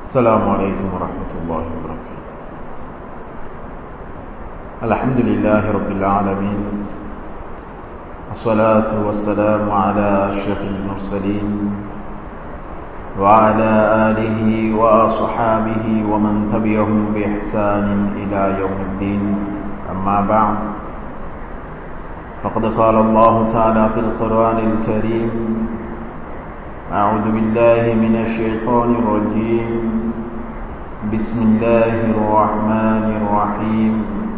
السلام عليكم ورحمة الله وبركاته الحمد لله رب العالمين الصلاة والسلام على أشرف المرسلين وعلى آله وأصحابه ومن تبعهم بإحسان إلى يوم الدين أما بعد فقد قال الله تعالى في القرآن الكريم أعوذ بالله من الشيطان الرجيم بسم الله الرحمن الرحيم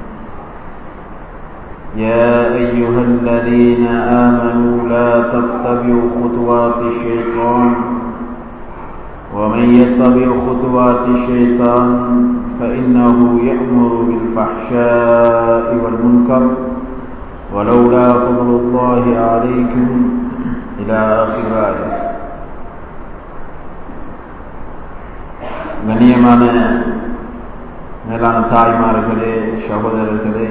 يا أيها الذين آمنوا لا تتبعوا خطوات الشيطان ومن يتبع خطوات الشيطان فإنه يأمر بالفحشاء والمنكر ولولا فضل الله عليكم إلى آخر آية கண்ணியமான மேலான தாய்மார்களே சகோதரர்களே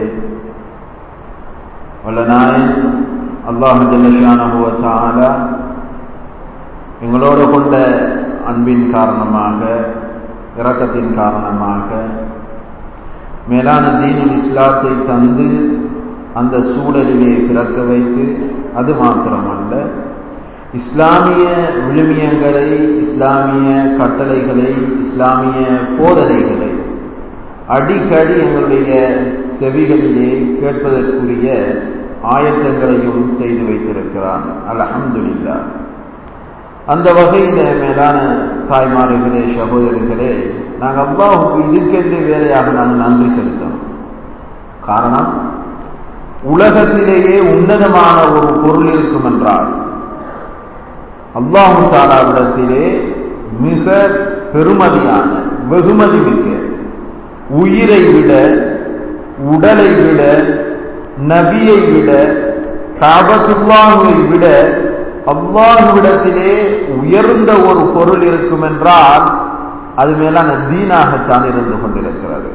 வல்ல நாயன் அல்லாஹ் ஜல்லஷானுவத்தால எங்களோடு கொண்ட அன்பின் காரணமாக இரக்கத்தின் காரணமாக மேலான தீனுல் இஸ்லாத்தை தந்து அந்த சூழலிலே பிறக்க வைத்து அது மாத்திரமல்ல இஸ்லாமிய விழுமியங்களை இஸ்லாமிய கட்டளைகளை இஸ்லாமிய போதனைகளை அடிக்கடி எங்களுடைய செவிகளிலே கேட்பதற்குரிய ஆயத்தங்களையும் செய்து வைத்திருக்கிறான் அலஹம்துல்லா அந்த வகையில் மேலான தாய்மார்களே சகோதரிகளே நாங்கள் அல்லாஹுக்கு இதுக்கென்று வேலையாக நாங்கள் நன்றி செலுத்தணும் காரணம் உலகத்திலேயே உன்னதமான ஒரு பொருள் இருக்கும் என்றால் அல்லாஹு தாலாவிடத்திலே மிக பெருமதியான வெகுமதி மிக்க உயிரை விட உடலை விட நபியை விட காபத்துல்லாஹுவை விட அல்லாஹுவிடத்திலே உயர்ந்த ஒரு பொருள் இருக்கும் என்றால் அது மேலான தீனாகத்தான் இருந்து கொண்டிருக்கிறது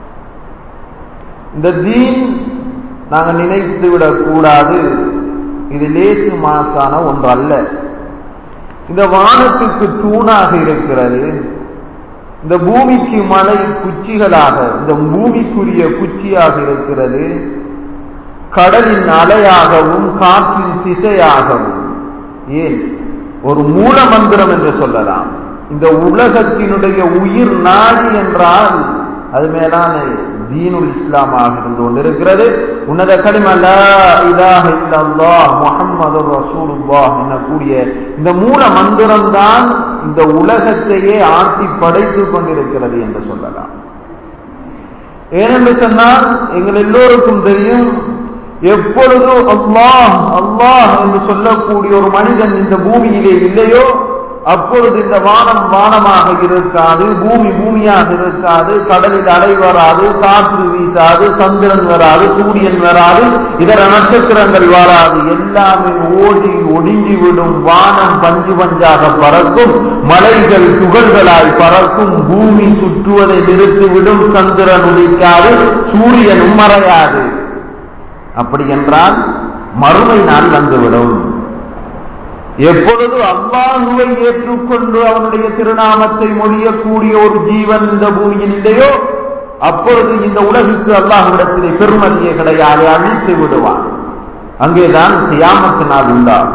இந்த தீன் நாங்கள் நினைத்து விடக்கூடாது இது லேசு மாசான ஒன்று அல்ல இந்த வானத்துக்கு தூணாக இருக்கிறது இந்த பூமிக்கு மலை குச்சிகளாக இந்த பூமிக்குரிய குச்சியாக இருக்கிறது கடலின் அலையாகவும் காற்றின் திசையாகவும் ஏன் ஒரு மூல மந்திரம் என்று சொல்லலாம் இந்த உலகத்தினுடைய உயிர் நாடி என்றால் அது மேலான தீனுல் இஸ்லாமாக இருந்து கொண்டிருக்கிறது உன்னத கலிமல்ல இதாக இல்லல்லா முகம்மது ரசூலுல்லா என்னக்கூடிய இந்த மூல மந்திரம் தான் இந்த உலகத்தையே ஆட்டி படைத்துக் கொண்டிருக்கிறது என்று சொல்லலாம் ஏனென்று சொன்னால் எங்கள் எல்லோருக்கும் தெரியும் எப்பொழுதும் அல்லாஹ் அல்லாஹ் என்று சொல்லக்கூடிய ஒரு மனிதன் இந்த பூமியிலே இல்லையோ அப்பொழுது இந்த வானம் வானமாக இருக்காது பூமி பூமியாக இருக்காது கடலில் அலை வராது காற்று வீசாது சந்திரன் வராது சூரியன் வராது இதர நட்சத்திரங்கள் வராது எல்லாமே ஓடி ஒடுங்கி விடும் வானம் பஞ்சு பஞ்சாக பறக்கும் மலைகள் துகள்களாய் பறக்கும் பூமி சுற்றுவதை நிறுத்திவிடும் சந்திரன் உதிக்காது சூரியனும் மறையாது அப்படி என்றால் மறுமை நாள் வந்துவிடும் எப்பொழுது அல்லாஹுவை ஏற்றுக்கொண்டு அவனுடைய திருநாமத்தை மொழியக்கூடிய ஒரு ஜீவன் இந்த பூமியில் இல்லையோ அப்பொழுது இந்த உலகுக்கு அல்லாஹுவிடத்திலே பெருமதியை கிடையாது அழித்து விடுவான் அங்கேதான் சியாமத்து நாள் உண்டாகும்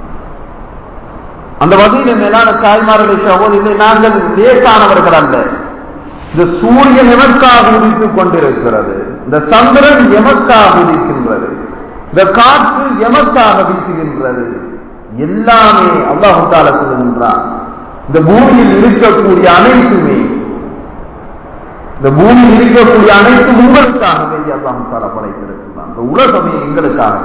அந்த வகையில் மேலான தாய்மார்களை சகோதரி நாங்கள் லேசானவர்கள் அல்ல இந்த சூரியன் எமக்காக உதித்துக் கொண்டிருக்கிறது இந்த சந்திரன் எமக்காக உதிக்கின்றது இந்த காற்று எமக்காக வீசுகின்றது எல்லாமே அல்லாஹு தால சொல்லுகின்றான் இந்த பூமியில் இருக்கக்கூடிய அனைத்துமே இந்த பூமியில் இருக்கக்கூடிய அனைத்தும் உங்களுக்காக வேண்டி அல்லாஹு தால படைத்திருக்கிறான் இந்த உலகமே எங்களுக்காக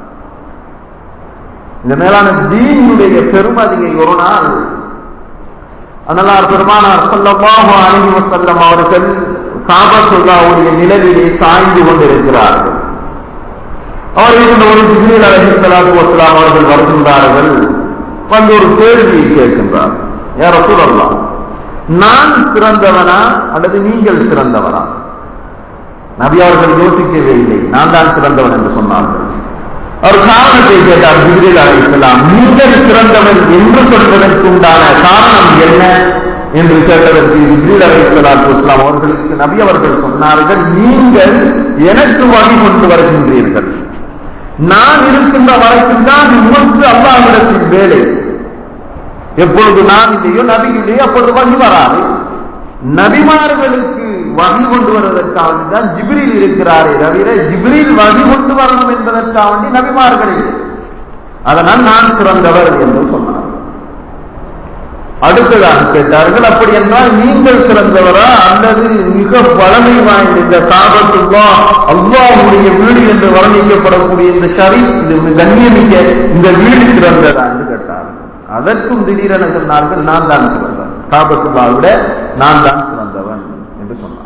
இந்த மேலான தீனுடைய பெருமதியை ஒரு நாள் அதனால் பெருமானார் சொல்லமாக அணிவு செல்லம் அவர்கள் காபத்துல்லாவுடைய நிலவிலே சாய்ந்து கொண்டிருக்கிறார்கள் அவர்கள் ஒரு ஜிபிரில் அலஹி சலாத்து வசலாம் அவர்கள் வருகின்றார்கள் வந்து ஒரு கேள்வியை கேட்கின்றார் யார சொல்லலாம் நான் சிறந்தவனா அல்லது நீங்கள் சிறந்தவனா நபி அவர்கள் யோசிக்கவே இல்லை நான் தான் சிறந்தவன் என்று சொன்னார்கள் அவர் காரணத்தை கேட்டார் ஜிப்ரீல் அலைஹிஸ்ஸலாம் நீங்கள் சிறந்தவன் என்று சொல்வதற்கு உண்டான காரணம் என்ன என்று கேட்டதற்கு ஜிப்ரீல் அலைஹிஸ்ஸலாத்து வஸ்ஸலாம் அவர்களுக்கு நபி அவர்கள் சொன்னார்கள் நீங்கள் எனக்கு வழி கொண்டு வருகின்றீர்கள் நான் இருக்கின்ற வரைக்கும் தான் உமக்கு அல்லாஹ்விடத்தில் வேலை எப்பொழுது நான் இல்லையோ நபி இல்லையோ அப்பொழுது வழி வராது நபிமார்களுக்கு வகி கொண்டு வருவதற்காக தான் ஜிப்ரீல் இருக்கிறாரே தவிர ஜிப்ரீல் வகி கொண்டு வரணும் என்பதற்காக வேண்டி நபிமார்கள் இல்லை அதனால் நான் சிறந்தவர் என்று சொன்னார் அடுத்ததாக கேட்டார்கள் அப்படி என்றால் நீங்கள் சிறந்தவரா அல்லது மிக பழமை வாய்ந்த இந்த காபத்துல்லா அல்லாஹுடைய வீடு என்று வர்ணிக்கப்படக்கூடிய இந்த ஷரி இது கண்ணியமிக்க இந்த வீடு சிறந்ததா என்று கேட்டார்கள் அதற்கும் திடீரென சொன்னார்கள் நான் தான் சிறந்தவன் காபத்துல்லாவிட நான் தான் சிறந்தவன் என்று சொன்னார்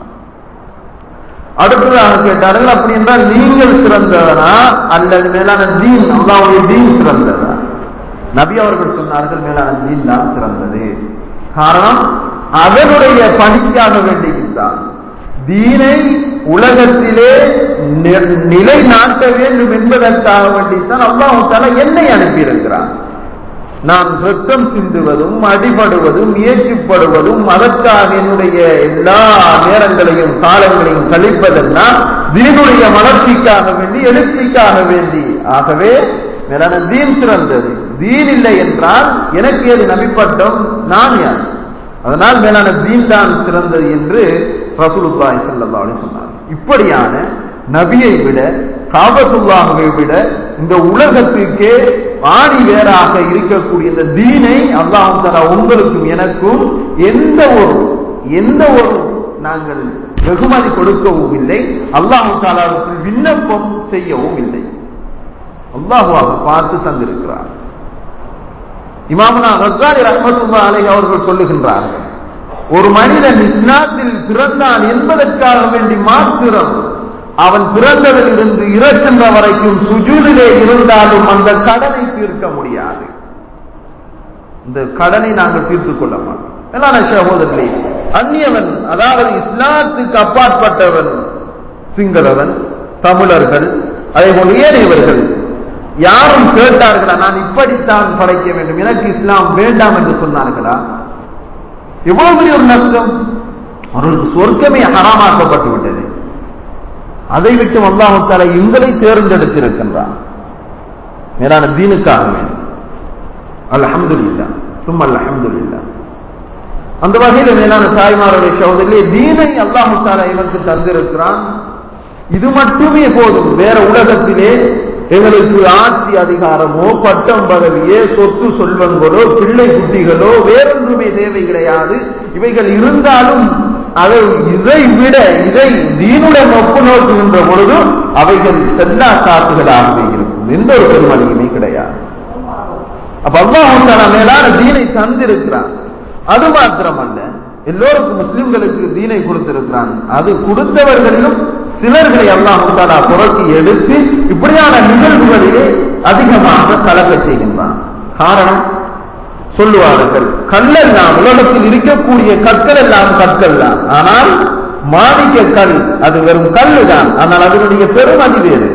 அடுத்ததாக கேட்டார்கள் அப்படி என்றால் நீங்கள் சிறந்தவனா அல்லது மேலான தீன் அல்லாவுடைய தீன் சிறந்ததா நபி அவர்கள் சொன்னார்கள் மேலான தீன் தான் சிறந்தது காரணம் அதனுடைய பணிக்காக வேண்டியிருந்தான் தீனை உலகத்திலே நிலைநாட்ட வேண்டும் என்பதற்காக வேண்டித்தான் அல்லாஹு தாலா என்னை அனுப்பியிருக்கிறான் நான் ரத்தம் சிந்துவதும் அடிபடுவதும் முயற்சிப்படுவதும் அதற்காக என்னுடைய எல்லா நேரங்களையும் காலங்களையும் கழிப்பதெல்லாம் தீனுடைய வளர்ச்சிக்காக வேண்டி எழுச்சிக்காக வேண்டி ஆகவே மேலான தீன் சிறந்தது தீன் இல்லை என்றால் எனக்கு ஏது நபிப்பட்டம் நான் யார் அதனால் மேலான தீன் தான் சிறந்தது என்று ரசூலுல்லாஹி ஸல்லல்லாஹு அலைஹி சொன்னார் இப்படியான நபியை விட காபத்துல்லாஹை விட இந்த உலகத்துக்கே ஆணி வேறாக இருக்கக்கூடிய இந்த தீனை அல்லாஹ் தலா உங்களுக்கும் எனக்கும் எந்த ஒரு எந்த ஒரு நாங்கள் வெகுமதி கொடுக்கவும் இல்லை அல்லாஹு தாலாவுக்கு விண்ணப்பம் செய்யவும் இல்லை அல்லாஹுவாக பார்த்து தந்திருக்கிறார் இமாமனா ரசாரி ரஹமத்துல்லா அலை அவர்கள் சொல்லுகின்றார்கள் ஒரு மனிதன் இஸ்லாத்தில் பிறந்தான் என்பதற்காக வேண்டி மாத்திரம் அவன் பிறந்ததில் இருந்து இறக்கின்ற வரைக்கும் சுஜூதிலே இருந்தாலும் அந்த கடனை தீர்க்க முடியாது இந்த கடனை நாங்கள் தீர்த்துக் கொள்ள மாட்டோம் மேலான சகோதரர்களே அந்நியவன் அதாவது இஸ்லாத்துக்கு அப்பாற்பட்டவன் சிங்களவன் தமிழர்கள் அதே போல ஏனையவர்கள் யாரும் கேட்டார்களா நான் இப்படித்தான் படைக்க வேண்டும் எனக்கு இஸ்லாம் வேண்டாம் என்று சொன்னார்களா எவ்வளவு பெரிய ஒரு நஷ்டம் அவர்களுக்கு சொர்க்கமே ஹராமாக்கப்பட்டு விட்டது அதை விட்டு அல்லாஹால எங்களை தேர்ந்தெடுத்திருக்கின்றான் மேலான தீனுக்காக வேண்டும் அல்ஹம்துலில்லா சும்மா அல்ஹம்துலில்லா அந்த வகையில் மேலான தாய்மாருடைய சகோதரிலே தீனை அல்லாஹு தாலா இவனுக்கு தந்திருக்கிறான் இது மட்டுமே போதும் வேற உலகத்திலே எங்களுக்கு ஆட்சி அதிகாரமோ பட்டம் பதவியே சொத்து சொல்வங்களோ பிள்ளை குட்டிகளோ வேறொன்றுமே தேவை கிடையாது இவைகள் இருந்தாலும் அதை இதை விட இதை தீனுடன் ஒப்பு நோக்குகின்ற பொழுது அவைகள் செல்லா காசுகளாகவே இருக்கும் எந்த ஒரு பெருமதியுமே கிடையாது அப்ப அல்லாஹால மேலான தீனை தந்திருக்கிறான் அது மாத்திரமல்ல எல்லோருக்கும் முஸ்லிம்களுக்கு தீனை கொடுத்திருக்கிறான் அது கொடுத்தவர்களிலும் சிலர்களை அல்லாஹாலா புரட்டி எடுத்து இப்படியான நிகழ்வுகளிலே அதிகமாக கலக்கச் செய்கின்றான் காரணம் சொல்லுவார்கள் கல்லெல்லாம் உலகத்தில் இருக்கக்கூடிய கற்கள் எல்லாம் கற்கள் தான் ஆனால் மாணிக்க கல் அது வெறும் கல்லு தான் ஆனால் அதனுடைய பெருமதி வேறு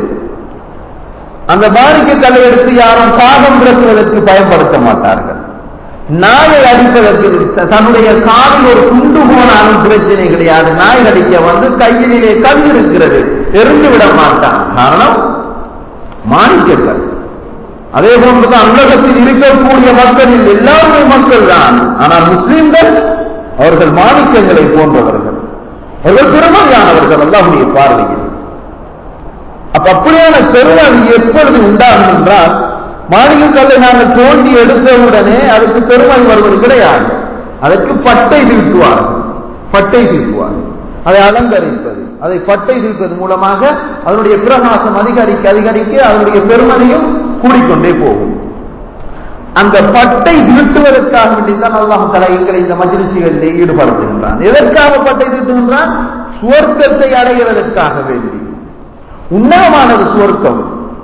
அந்த மாணிக்க கல்லை எடுத்து யாரும் பாகம் பிறக்குவதற்கு பயன்படுத்த மாட்டார்கள் நாயை அடிப்பதற்கு தன்னுடைய காலில் ஒரு துண்டு போனாலும் பிரச்சனை கிடையாது நாய் அடிக்க வந்து கையிலே கல் இருக்கிறது எரிந்து விட மாட்டான் காரணம் மாணிக்கக்கல் அதே போன்றுதான் உலகத்தில் இருக்கக்கூடிய மக்களில் எல்லாருமே மக்கள் தான் ஆனால் முஸ்லிம்கள் அவர்கள் மாணிக்கங்களை போன்றவர்கள் அவர்கள் பெருமதியானவர்கள் அல்லாஹுடைய பார்வையில் அப்ப அப்படியான பெருமதி எப்பொழுது உண்டாகும் என்றால் மாளிகைக்கல்லை நாங்கள் தோண்டி எடுத்தவுடனே அதுக்கு பெருமை வருவது கிடையாது அதற்கு பட்டை தீட்டுவார்கள் பட்டை தீட்டுவார்கள் அதை அலங்கரிப்பது அதை பட்டை தீர்ப்பது மூலமாக அதனுடைய பிரகாசம் அதிகரிக்க அதிகரிக்க அதனுடைய பெருமதியும் கூடிக்கொண்டே போகும் அந்த பட்டை தீட்டுவதற்காக வேண்டித்தான் அல்லாஹ் தலா எங்களை இந்த மஜிலிசிகளிலே ஈடுபடுத்துகின்றான் எதற்காக பட்டை தீட்டுகின்றான் சுவர்க்கத்தை அடைகிறதற்காக வேண்டி உன்னதமானது சுவர்க்கம்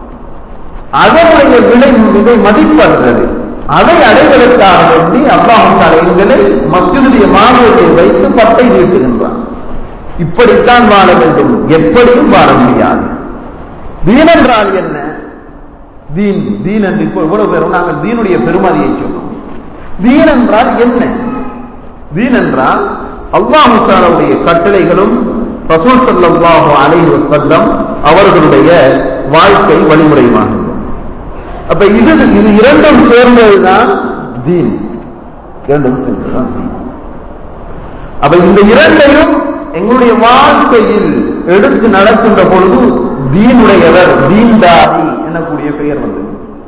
அதனுடைய விலை மிக மதிப்படுறது அதை அடைவதற்காக வேண்டி அல்லாஹால எங்களை மஸ்ஜிதுடைய மாணவர்களை வைத்து பட்டை நீட்டுகின்றான் இப்படித்தான் வாழ வேண்டும் எப்படியும் வாழ முடியாது தீன் என்றால் என்ன தீன் தீன் என்று இப்போ இவ்வளவு பேரும் நாங்கள் தீனுடைய பெருமதியை சொன்னோம் தீன் என்றால் என்ன தீன் என்றால் அல்லாஹு தாலாவுடைய கட்டளைகளும் ரசூல் ஸல்லல்லாஹு அலைஹி வஸல்லம் அவர்களுடைய வாழ்க்கை வழிமுறையுமாகும் அப்ப இது இது இரண்டும் சேர்ந்ததுதான் தீன் இரண்டும் சேர்ந்ததுதான் தீன் அப்ப இந்த இரண்டையும் எங்களுடைய வாழ்க்கையில் எடுத்து நடக்கின்ற பொழுது தீனுடையவர் தீன்தாரி எனக்கூடிய பெயர் வந்தது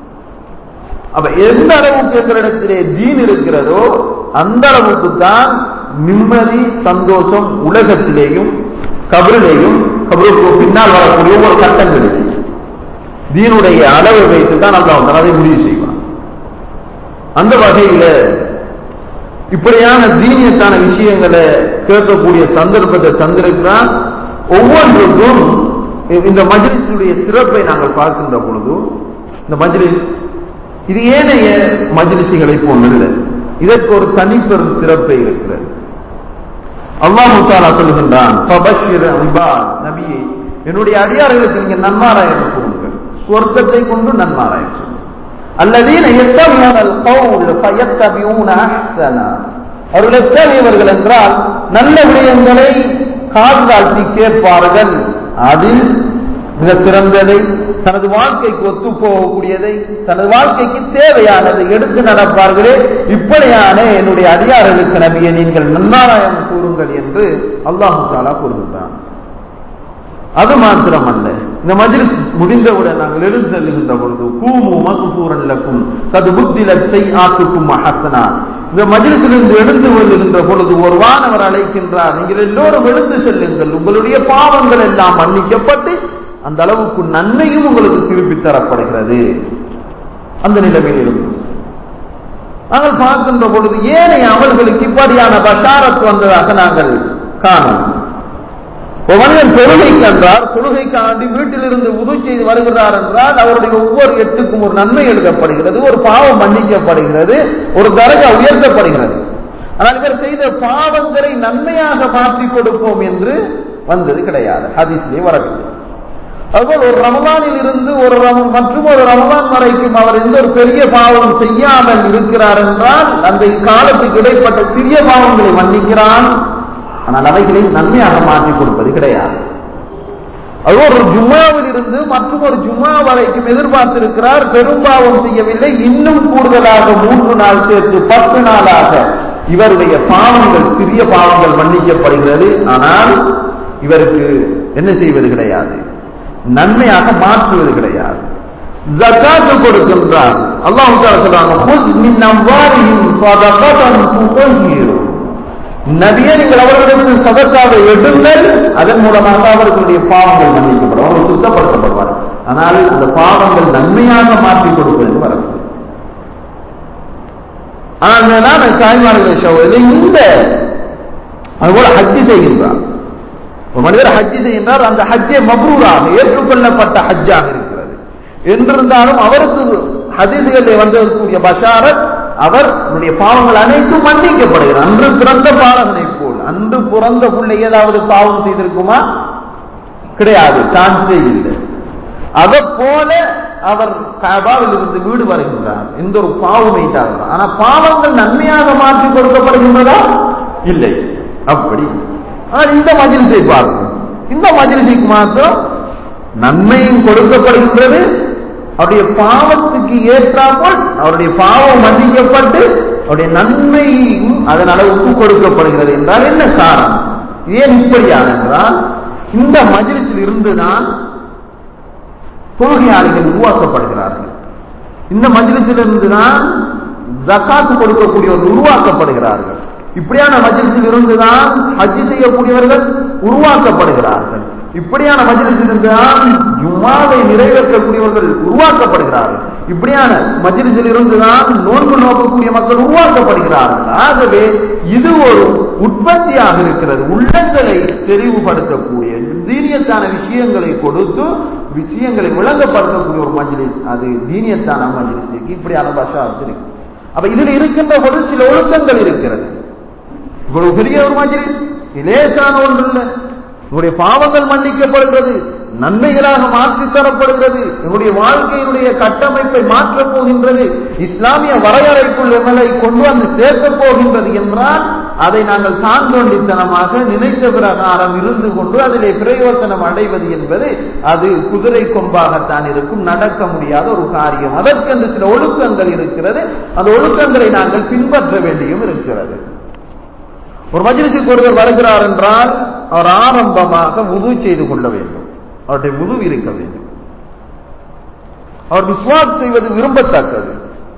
அப்ப எந்த அளவுக்கு எங்களிடத்திலே தீன் இருக்கிறதோ அந்த அளவுக்கு தான் நிம்மதி சந்தோஷம் உலகத்திலேயும் கபரிலேயும் கபருக்கு பின்னால் வரக்கூடிய ஒவ்வொரு கட்டங்களில் தீனுடைய அளவை வைத்து தான் அல்லாஹ் அதை முடிவு செய்வான் அந்த வகையில இப்படியான தீனியத்தான விஷயங்களை கேட்கக்கூடிய சந்தர்ப்பத்தை தந்திருக்கிறான் ஒவ்வொன்றுக்கும் இந்த மஜ்லிஸுடைய சிறப்பை நாங்கள் பார்க்கின்ற பொழுது இந்த மஜ்லிஸ் இது ஏனைய மஜ்லிசுகளை போன்றில்லை இதற்கு ஒரு தனிப்பெரும் சிறப்பை இருக்கிறது அல்லாஹு தாலா சொல்லுகின்றான் "ஃபபஷ்ஷிர் இபாத்", நபியே என்னுடைய அடியார்களுக்கு நீங்க நன்மாராயம் கூறுங்கள் சொர்க்கத்தை கொண்டு நன்மாராயம் சொல்லுங்கள் அல்லதீன يتبعون القول فيتبعون احسنا அவர்கள் எத்தகையவர்கள் என்றால் நல்ல விடயங்களை காதாழ்த்தி கேட்பார்கள் அதில் மிக சிறந்ததை தனது வாழ்க்கைக்கு ஒத்து போகக்கூடியதை தனது வாழ்க்கைக்கு தேவையானதை எடுத்து நடப்பார்களே இப்படியான என்னுடைய அதிகாரிகளுக்கு நபியை நீங்கள் நன்னாராயம் கூறுங்கள் என்று அல்லாஹு தாலா கூறுகின்றான் அது மாத்திரமல்ல இந்த மஜ்லிஸ் முடிந்தவுடன் நாங்கள் எழுந்து செல்லுகின்ற பொழுது கூமு மகுபூரன் லக்கும் கது புத்தில செய் ஆத்துக்கும் ஹசனா இந்த மஜ்லிஸிலிருந்து எழுந்து கொள்ளுகின்ற பொழுது ஒரு வானவர் அழைக்கின்றார் நீங்கள் எல்லோரும் எழுந்து செல்லுங்கள் உங்களுடைய பாவங்கள் எல்லாம் மன்னிக்கப்பட்டு அந்த அளவுக்கு நன்மையும் உங்களுக்கு திருப்பி தரப்படுகிறது அந்த நிலைமையில் இருந்து நாங்கள் பார்க்கின்ற பொழுது ஏனைய அமல்களுக்கு இப்படியான பஷாரத் வந்ததாக நாங்கள் காணோம் ஒரு மனிதன் தொழுகைக்கு என்றார் தொழுகைக்காண்டி வீட்டிலிருந்து உதவி செய்து வருகிறார் என்றால் அவருடைய ஒவ்வொரு எட்டுக்கும் ஒரு நன்மை எழுதப்படுகிறது ஒரு பாவம் மன்னிக்கப்படுகிறது ஒரு தரஜா உயர்த்தப்படுகிறது ஆனால் இவர் செய்த பாவங்களை நன்மையாக மாற்றிக் கொடுப்போம் என்று வந்தது கிடையாது ஹதீஸ்லே வரவில்லை அதுபோல் ஒரு ரமலானில் இருந்து ஒரு ரம- மற்றும் ஒரு ரமலான் வரைக்கும் அவர் எந்த ஒரு பெரிய பாவம் செய்யாமல் இருக்கிறார் என்றால் அந்த காலத்துக்கு இடைப்பட்ட சிறிய பாவங்களை மன்னிக்கிறான் ஆனால் அவைகளை நன்மையாக மாற்றி கொடுப்பது கிடையாது அது ஒரு ஜும்மாவில் இருந்து மற்றும் ஒரு ஜும்மா வரைக்கும் எதிர்பார்த்திருக்கிறார் பெரும்பாவம் செய்யவில்லை இன்னும் கூடுதலாக மூன்று நாள் சேர்த்து பத்து நாளாக இவருடைய பாவங்கள் சிறிய பாவங்கள் மன்னிக்கப்படுகிறது ஆனால் இவருக்கு என்ன செய்வது கிடையாது நன்மையாக மாற்றுவது கிடையாது ஜக்காத்து கொடுக்கின்றார் அல்லாஹ் சொல்றாங்க "குஸ் மின் அம்வாலிஹிம் ஸதகதன் துதஹிரு." நபியே நீங்கள் அவர்களிடத்தில் சதக்காவை எடுங்கள் அதன் மூலமாக அவர்களுடைய பாவங்கள் மன்னிக்கப்படும் அவர்கள் சுத்தப்படுத்தப்படுவார் ஆனால் அந்த பாவங்கள் நன்மையாக மாற்றிக் கொடுப்பது வரவில்லை ஆனால் நான் தாய்மார்களை சகோதரி இந்த அதுபோல ஹஜ்ஜி செய்கின்றார் ஒரு மனிதர் ஹஜ்ஜி செய்கின்றார் அந்த ஹஜ்ஜை மப்ரூராக ஏற்றுக்கொள்ளப்பட்ட ஹஜ்ஜாக இருக்கிறது என்றிருந்தாலும் அவருக்கு ஹதீசுகளில் வந்திருக்கக்கூடிய பஷாரத் அவர் அவருடைய பாவங்கள் அனைத்தும் மன்னிக்கப்படுகிறார் அன்று பிறந்த பாலகனை போல் அன்று பிறந்த பிள்ளை ஏதாவது பாவம் செய்திருக்குமா கிடையாது சான்ஸே இல்லை அதை போல அவர் காபாவில் இருந்து வீடு வருகின்றார் எந்த ஒரு பாவம் ஈட்டார்கள் ஆனா பாவங்கள் நன்மையாக மாற்றி கொடுக்கப்படுகின்றதா இல்லை அப்படி ஆனால் இந்த மஜிலிசை பார்க்கும் இந்த மஜிலிசைக்கு மாத்திரம் நன்மையும் கொடுக்கப்படுகின்றது அவருடைய பாவத்துக்கு ஏற்றாமல் அவருடைய பாவம் மன்னிக்கப்பட்டு அவருடைய நன்மையும் அதன் அளவுக்கு கொடுக்கப்படுகிறது என்றால் என்ன காரணம் ஏன் இப்படியான என்றால் இந்த மஜிலிஸில் இருந்துதான் தொழுகையாளிகள் உருவாக்கப்படுகிறார்கள் இந்த மஜ்லிஸில் இருந்துதான் ஜக்காத்து கொடுக்கக்கூடியவர்கள் உருவாக்கப்படுகிறார்கள் இப்படியான மஜ்லிஸில் இருந்துதான் ஹஜ் செய்யக்கூடியவர்கள் உருவாக்கப்படுகிறார்கள் இப்படியான மஜ்லிஸில் இருந்துதான் ஜும்மாவை நிறைவேற்றக்கூடியவர்கள் உருவாக்கப்படுகிறார்கள் இப்படியான மஜ்லிஸில் இருந்துதான் நோன்பு நோக்கக்கூடிய மக்கள் உருவாக்கப்படுகிறார்கள் ஆகவே இது ஒரு உற்பத்தியாக இருக்கிறது உள்ளங்களை தெளிவுபடுத்தக்கூடிய தீனியத்தான விஷயங்களை கொடுத்து விஷயங்களை விளங்கப்படுத்தக்கூடிய ஒரு மஜ்லிஸ் அது தீனியத்தான மஜ்லிஸுக்கு இப்படியான பாஷா இருக்கு அப்ப இதுல இருக்கின்ற ஒரு சில ஒழுக்கங்கள் இருக்கிறது இவ்வளவு பெரிய ஒரு மஜ்லிஸ் லேசான ஒன்று இல்லை உங்களுடைய பாவங்கள் மன்னிக்கப்படுகிறது நன்மைகளாக மாற்றி தரப்படுகிறது என்னுடைய வாழ்க்கையினுடைய கட்டமைப்பை மாற்றப் போகின்றது இஸ்லாமிய வரையறைக்குள் எங்களை கொண்டு வந்து சேர்க்கப் போகின்றது என்றால் அதை நாங்கள் தாந்தோண்டித்தனமாக நினைத்த பிரகாரம் இருந்து கொண்டு அதிலே பிரயோசனம் அடைவது என்பது அது குதிரை கொம்பாகத்தான் இருக்கும் நடக்க முடியாத ஒரு காரியம் அதற்கென்று சில ஒழுக்கங்கள் இருக்கிறது அந்த ஒழுக்கங்களை நாங்கள் பின்பற்ற வேண்டியும் இருக்கிறது ஒரு மஜ்லிஸுக்கு ஒருவர் வருகிறார் என்றால் அவர் ஆரம்பமாக உது செய்து கொள்ள வேண்டும் அவருடைய உது இருக்க வேண்டும் அவர் விஸ்வாஸ் செய்வது விரும்பத்தக்கது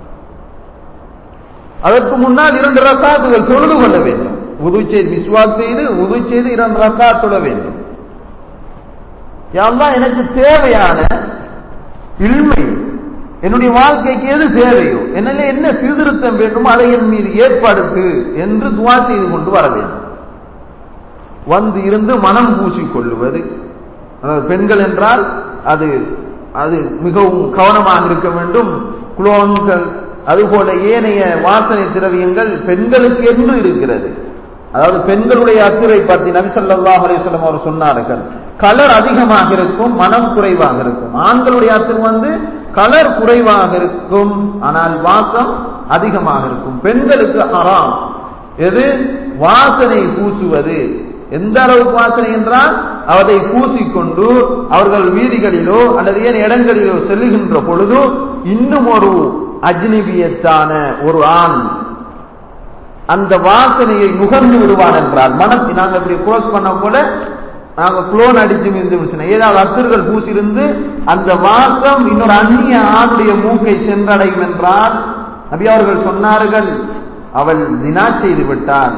அதற்கு முன்னால் இரண்டு ரக்காத்துகள் தொழுது கொள்ள வேண்டும் உது செய்து விஸ்வாஸ் செய்து உது செய்து இரண்டு ரக்கா தொழ வேண்டும் யாழ்லா எனக்கு தேவையான இல்மை என்னுடைய வாழ்க்கைக்கு எது தேவையோ என்னில என்ன சீர்திருத்தம் வேண்டுமோ அதை என் மீது ஏற்படுத்து என்று துவா செய்து கொண்டு வர வேண்டும் வந்து இருந்து மனம் பூசிக் கொள்ளுவது அதாவது பெண்கள் என்றால் அது அது மிகவும் கவனமாக இருக்க வேண்டும் குளோன்கள் அதுபோல ஏனைய வாசனை திரவியங்கள் பெண்களுக்கு என்று இருக்கிறது அதாவது பெண்களுடைய அத்துரை பற்றி நபி ஸல்லல்லாஹு அலைஹி வஸல்லம் அவர் சொன்னார்கள் கலர் அதிகமாக இருக்கும் மனம் குறைவாக இருக்கும் ஆண்களுடைய அத்துர் வந்து கலர் குறைவாக இருக்கும் ஆனால் வாசம் அதிகமாக இருக்கும் பெண்களுக்கு ஹராம் எது வாசனை பூசுவது எந்த அளவுக்கு வாசனை என்றால் அவரை பூசிக்கொண்டு அவர்கள் வீதிகளிலோ அல்லது ஏன் இடங்களிலோ செல்லுகின்ற பொழுது இன்னும் ஒரு அஜ்னிபியத்தான ஒரு ஆண் அந்த வாசனையை நுகர்ந்து விடுவான் என்றால் மனத்தை நாங்க இப்படி க்ளோஸ் பண்ண கூட நாங்க குளோன் அடிச்சு இருந்து ஏதாவது அசுர்கள் பூசிருந்து அந்த வாசம் இன்னொரு அந்நிய ஆணுடைய மூக்கை சென்றடையும் என்றால் நபி அவர்கள் சொன்னார்கள் அவள் தினா செய்து விட்டாள்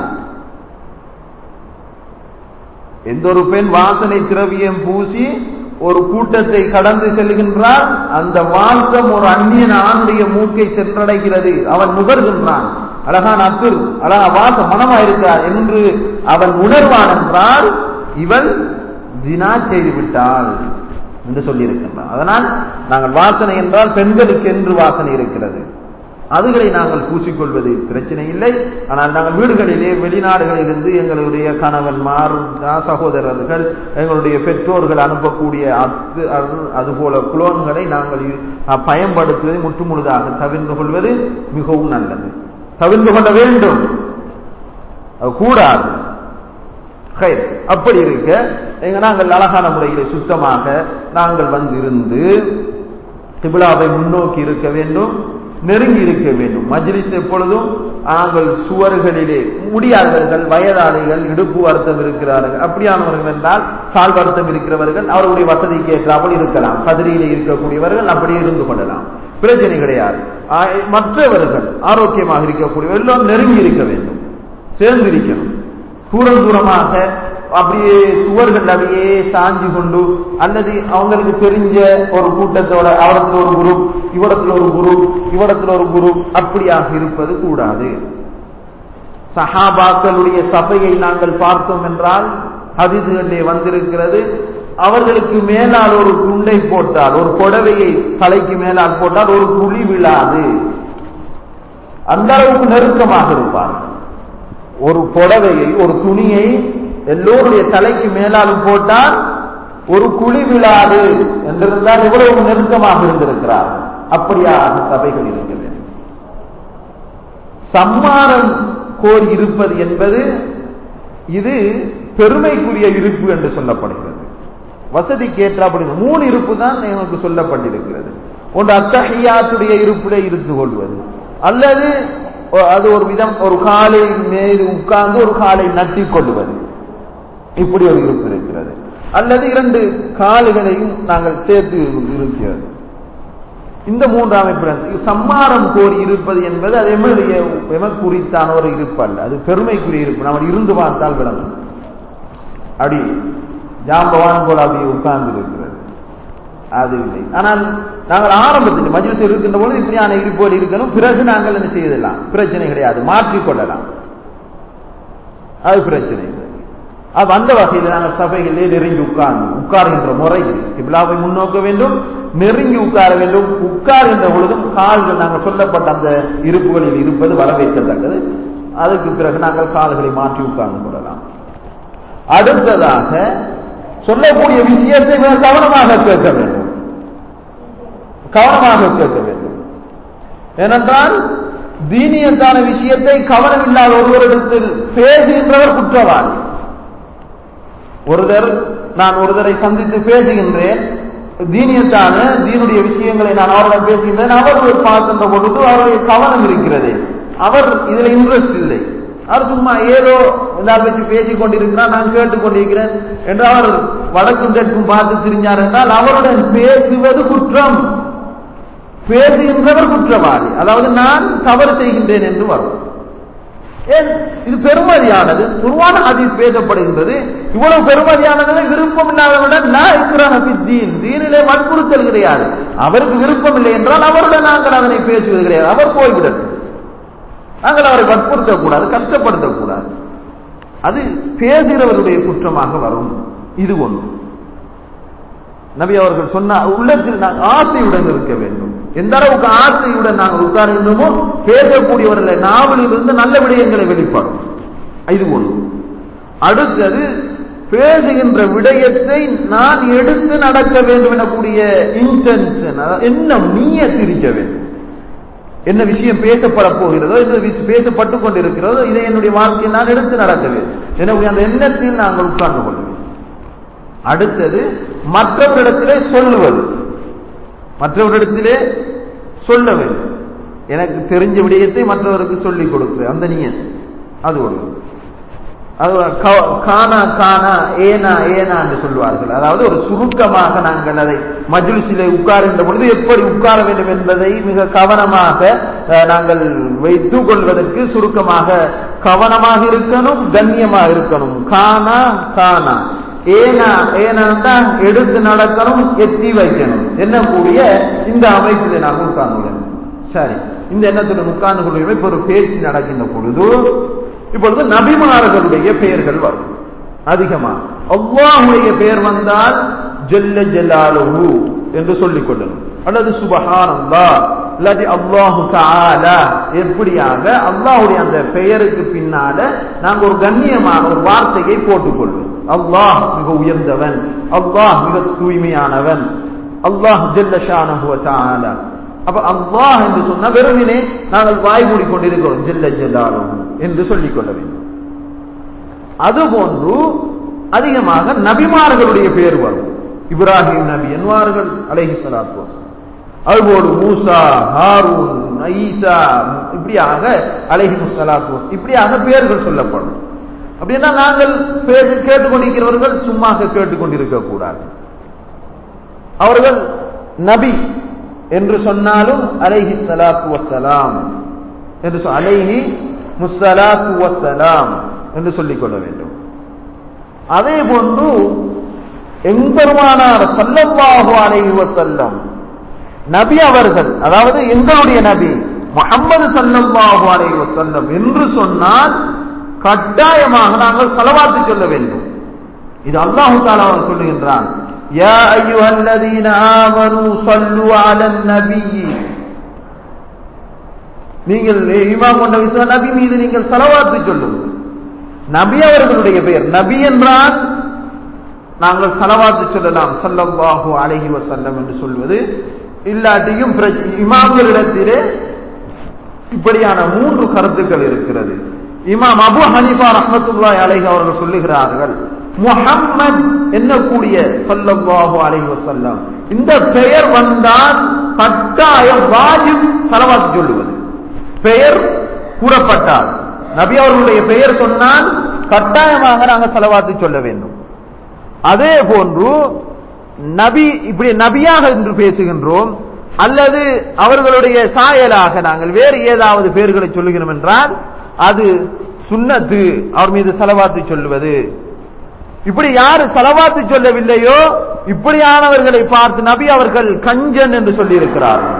எந்த ஒரு பெண் வாசனை திரவியம் பூசி ஒரு கூட்டத்தை கடந்து செல்கின்றால் அந்த வாசம் ஒரு அந்நியன் ஆணுடைய மூக்கை சென்றடைகிறது அவன் நுகர்கின்றான் அழகான அத்துர் அழகா வாசம் மனமா இருக்கிறார் என்று அவன் உணர்வான் என்றால் இவள் ஜினா செய்து விட்டாள் என்று சொல்லியிருக்கின்றான் அதனால் நாங்கள் வாசனை என்றால் பெண்களுக்கு என்று வாசனை இருக்கிறது அதுகளை நாங்கள் பூசிக்கொள்வது பிரச்சனை இல்லை ஆனால் நாங்கள் வீடுகளிலே வெளிநாடுகளிலிருந்து எங்களுடைய கணவன்மார் சகோதரர்கள் எங்களுடைய பெற்றோர்கள் அனுப்பக்கூடிய அத்து அதுபோல குளோன்களை நாங்கள் பயன்படுத்துவதை முற்றுமுழுதாக தவிர்ந்து கொள்வது மிகவும் நல்லது தவிர்ந்து கொள்ள வேண்டும் கூடாது அப்படி இருக்க எங்க நாங்கள் அழகான முறையிலே சுத்தமாக நாங்கள் வந்து இருந்து திபிலாவை முன்னோக்கி இருக்க வேண்டும் நெருங்கி இருக்க வேண்டும் மஜ்லிஸ் எப்பொழுதும் நாங்கள் சுவர்களிலே முடியாதவர்கள் வயதாளிகள் இடுப்பு வருத்தம் இருக்கிறார்கள் அப்படியானவர்கள் என்றால் கால் வருத்தம் இருக்கிறவர்கள் அவருடைய வசதிக்கு ஏற்றாமல் இருக்கலாம் கதிரியிலே இருக்கக்கூடியவர்கள் அப்படியே இருந்து கொள்ளலாம் பிரச்சனை கிடையாது மற்றவர்கள் ஆரோக்கியமாக இருக்கக்கூடியவர்கள் எல்லாம் நெருங்கி இருக்க வேண்டும் சேர்ந்து இருக்கணும் தூரம் தூரமாக அப்படியே சுவர்கள் அப்படியே சாஞ்சி கொண்டு அல்லது அவங்களுக்கு தெரிஞ்ச ஒரு கூட்டத்தோட அவரத்துல ஒரு குரூப் இவடத்துல ஒரு குரூப் இவடத்துல ஒரு குரூப் அப்படியாக இருப்பது கூடாது சஹாபாக்களுடைய சபையை நாங்கள் பார்த்தோம் என்றால் ஹதிதுகளிலே வந்திருக்கிறது அவர்களுக்கு மேலால் ஒரு துண்டை போட்டால் ஒரு புடவையை தலைக்கு மேலால் போட்டால் ஒரு குழி விழாது அந்த அளவுக்கு நெருக்கமாக இருப்பார்கள் ஒரு புடவையை ஒரு துணியை எல்லோருடைய தலைக்கு மேலாலும் போட்டால் ஒரு குழி விழாது என்றிருந்தால் எவ்வளவு நெருக்கமாக இருந்திருக்கிறார் அப்படியாக சபைகள் இருக்க வேண்டும் சம்மானம் கோரி இருப்பது என்பது இது பெருமைக்குரிய இருப்பு என்று சொல்லப்படுகிறது வசதிக்கு ஏற்றாப்படி மூணு இருப்பு தான் எனக்கு சொல்லப்பட்டிருக்கிறது ஒன்று அத்தகையாத்துடைய இருப்பிலே இருந்து கொள்வது அல்லது அது ஒரு விதம் ஒரு காலை மேல் உட்கார்ந்து ஒரு காலை நட்டி கொள்வது இப்படி ஒரு இருப்பு இருக்கிறது அல்லது இரண்டு கால்களையும் நாங்கள் சேர்த்து இருக்கிறது இந்த மூன்று அமைப்பு சம்மாரம் கோரி இருப்பது என்பது அது எம்முடைய எமக்குறித்தான ஒரு இருப்பு அல்ல அது பெருமைக்குரிய இருப்பு நம்ம இருந்து பார்த்தால் விளங்கும் அப்படி ஜாம்பவான் போல அப்படி உட்கார்ந்து இருக்கிறது அது இல்லை ஆனால் நாங்கள் ஆரம்பத்தில் மஜ்லிஸ் இருக்கின்ற பொழுது இப்படியான இருப்போடு இருக்கணும் பிறகு நாங்கள் என்ன செய்யலாம் பிரச்சனை கிடையாது மாற்றிக்கொள்ளலாம் அது பிரச்சனை இல்லை அது அந்த வகையில் நாங்கள் சபைகளிலே நெருங்கி உட்கார்ந்து உட்கார்கின்ற முறையில் கிபிலாவை முன்னோக்க வேண்டும் நெருங்கி உட்கார வேண்டும் உட்கார்கின்ற பொழுதும் கால்கள் நாங்கள் சொல்லப்பட்ட அந்த இருப்புகளில் இருப்பது வரவேற்கத்தக்கது அதுக்கு பிறகு நாங்கள் கால்களை மாற்றி உட்கார்ந்து கொள்ளலாம் அடுத்ததாக சொல்லக்கூடிய விஷயத்தை மிக கவனமாக கேட்க வேண்டும் கவனமாக கேட்க வேண்டும் ஏனென்றால் தீனியத்தான விஷயத்தை கவனம் இல்லாத ஒருவரிடத்தில் பேசுகின்றவர் குற்றவாளி ஒருவர் நான் ஒருவரை சந்தித்து பேசுகின்றேன் தீனியத்தான தீனுடைய விஷயங்களை நான் அவரிடம் பேசுகின்றேன் அவர் ஒரு பார்க்கின்ற பொழுது அவருடைய கவனம் இருக்கிறது அவர் இதுல இன்ட்ரெஸ்ட் இல்லை அவர் சும்மா ஏதோ எல்லாரும் வச்சு பேசிக் கொண்டிருக்கிறார் நான் கேட்டுக் கொண்டிருக்கிறேன் என்று அவர் வடக்கும் தெற்கும் பார்த்து திரிஞ்சார் என்றால் அவருடன் பேசுவது குற்றம் பேசுகின்றவர் குற்றவாளி அதாவது நான் தவறு செய்கின்றேன் என்று வரும் ஏன் இது பெருமதியானது குருவான ஹதீஸ் பேசப்படுகின்றது இவ்வளவு பெருமதியானது விருப்பம் இல்லாதவுடன் நான் இருக்கிறான் தீன் தீனிலே வற்புறுத்தல் கிடையாது அவருக்கு விருப்பம் இல்லை என்றால் அவருடன் நாங்கள் அதனை பேசுவது கிடையாது அவர் போய்விடட்டும் நாங்கள் அவரை வற்புறுத்தக்கூடாது கஷ்டப்படுத்தக்கூடாது அது பேசுகிறவருடைய குற்றமாக வரும் இது ஒன்று நபி அவர்கள் சொன்ன உள்ளத்தில் நாங்கள் ஆசையுடன் இருக்க வேண்டும் எந்த அளவுக்கு ஆசையுடன் நாங்கள் உட்கார்கின்றோமோ பேசக்கூடியவர்கள் நாவலில் இருந்து நல்ல விடயங்களை வெளிப்படும் இது ஒன்று அடுத்தது பேசுகின்ற விடயத்தை நான் எடுத்து நடக்க வேண்டும் எனக்கூடிய இன்டென்ஷன் எண்ணம் நீய திரிக்க வேண்டும் என்ன விஷயம் பேசப்பட போகிறதோ என்ன பேசப்பட்டு கொண்டிருக்கிறதோ இதை என்னுடைய வாழ்க்கையில் நான் எடுத்து நடக்க வேண்டும் எனவே அந்த எண்ணத்தில் நாங்கள் உட்கார்ந்து கொள்ள வேண்டும் அடுத்தது மற்றவரிடத்திலே சொல்லுவது மற்றவரிடத்திலே சொல்ல வேண்டும் எனக்கு தெரிஞ்ச விடயத்தை மற்றவருக்கு சொல்லிக் கொடுக்குறது அந்த நீயன் அது ஒன்று அது கானா கானா ஏனா ஏனா என்று சொல்வார்கள் அதாவது ஒரு சுருக்கமாக நாங்கள் அதை மஜ்லிஸிலே உட்காருகின்ற பொழுது எப்படி உட்கார வேண்டும் என்பதை மிக கவனமாக நாங்கள் வைத்துக் கொள்வதற்கு சுருக்கமாக கவனமாக இருக்கணும் கண்ணியமாக இருக்கணும் கானா கானா ஏனா ஏனா எடுத்து நடக்கணும் எத்தி வைக்கணும் என்னக்கூடிய இந்த அமைப்பில் நாம் உட்கார்ந்து சரி இந்த எண்ணத்துடன் உட்கார்ந்து கொள்ளும் இப்ப ஒரு பேச்சு நடக்கின்ற பொழுது இப்பொழுது நபிமார்களுடைய பெயர்கள் வரும் அதிகமா அவ்வாஹுடைய பெயர் வந்தால் ஜெல்ல ஜெல்லாலுஹு என்று சொல்லிக் கொள்ளணும் அல்லது சுபஹான் அல்லா இல்லாட்டி அல்லாஹு தாலா எப்படியாக அல்லாஹுடைய அந்த பெயருக்கு பின்னால நாங்கள் ஒரு கண்ணியமான ஒரு வார்த்தையை போட்டுக்கொள்வோம் அல்லாஹ் மிக உயர்ந்தவன் அல்லாஹ் மிக தூய்மையானவன் அல்லாஹ் ஜெல்லஷானஹுவ தாலா அப்ப அல்லாஹ் என்று சொன்னா வெறுமினே நாங்கள் வாய் மூடிக்கொண்டிருக்கிறோம் ஜெல்ல ஜெல்லாலும் என்று சொல்லிக் கொள்ள வேண்டும் அதுபோன்று அதிகமாக நபிமார்களுடைய பெயர் வரும் இப்ராஹிம் நபி என்பார்கள் அலைஹி சலாத்து அதுபோடு மூசா ஹாரூன் ஈசா இப்படியாக அலைஹி சலாத்து இப்படியாக பெயர்கள் சொல்லப்படும் அப்படின்னா நாங்கள் கேட்டுக்கொண்டிருக்கிறவர்கள் சும்மா கேட்டுக்கொண்டிருக்க கூடாது அவர்கள் நபி என்று சொன்னாலும் அலைஹி சலாத்து வசலாம் என்று அலைஹி முசலாத்து வசலாம் என்று சொல்லிக் கொள்ள வேண்டும் அதே போன்று எம்பெருமானார் சல்லல்லாஹு அலைஹி வசல்லம் நபி அவர்கள் அதாவது எங்களுடைய நபி முகமது சல்லல்லாஹு அலைஹி வசல்லம் என்று சொன்னால் கட்டாயமாக நாங்கள் செலவாத்து சொல்ல வேண்டும் இது அல்லாஹு தாலா சொல்லுகின்றான் يا أيها الذين آمنوا صلوا على النبي நீங்கள் ஈமான் கொண்ட விசுவ நபி மீது நீங்கள் செலவாத்து சொல்லுங்கள் நபி அவர்களுடைய பெயர் நபி என்றால் நாங்கள் செலவாத்து சொல்லலாம் சல்லல்லாஹு அலைஹி வசல்லம் என்று சொல்வது இல்லாட்டியும் இமாம்களிடத்திலே இப்படியான மூன்று கருத்துக்கள் இருக்கிறது இமாம் அபு ஹனிஃபா ரஹமத்துல்லாய் அலைஹி அவர்கள் சொல்லுகிறார்கள் முஹம்மத் என்னக்கூடிய சொல்லல்லாஹு அலைஹி வசல்லம் இந்த பெயர் வந்தால் கட்டாயம் வாஜிப் செலவாத்து சொல்லுவது பெயர் கூறப்பட்டால் நபி அவர்களுடைய பெயர் சொன்னால் கட்டாயமாக நாங்கள் செலவாத்து சொல்ல வேண்டும் அதே போன்று நபி இப்படி நபியாக என்று பேசுகின்றோம் அல்லது அவர்களுடைய சாயலாக நாங்கள் வேறு ஏதாவது பெயர்களை சொல்லுகிறோம் என்றால் அது சுண்ணத்து அவர் மீது செலவாத்து சொல்லுவது இப்படி யாரு செலவாத்து சொல்லவில்லையோ இப்படியானவர்களை பார்த்து நபி அவர்கள் கஞ்சன் என்று சொல்லியிருக்கிறார்கள்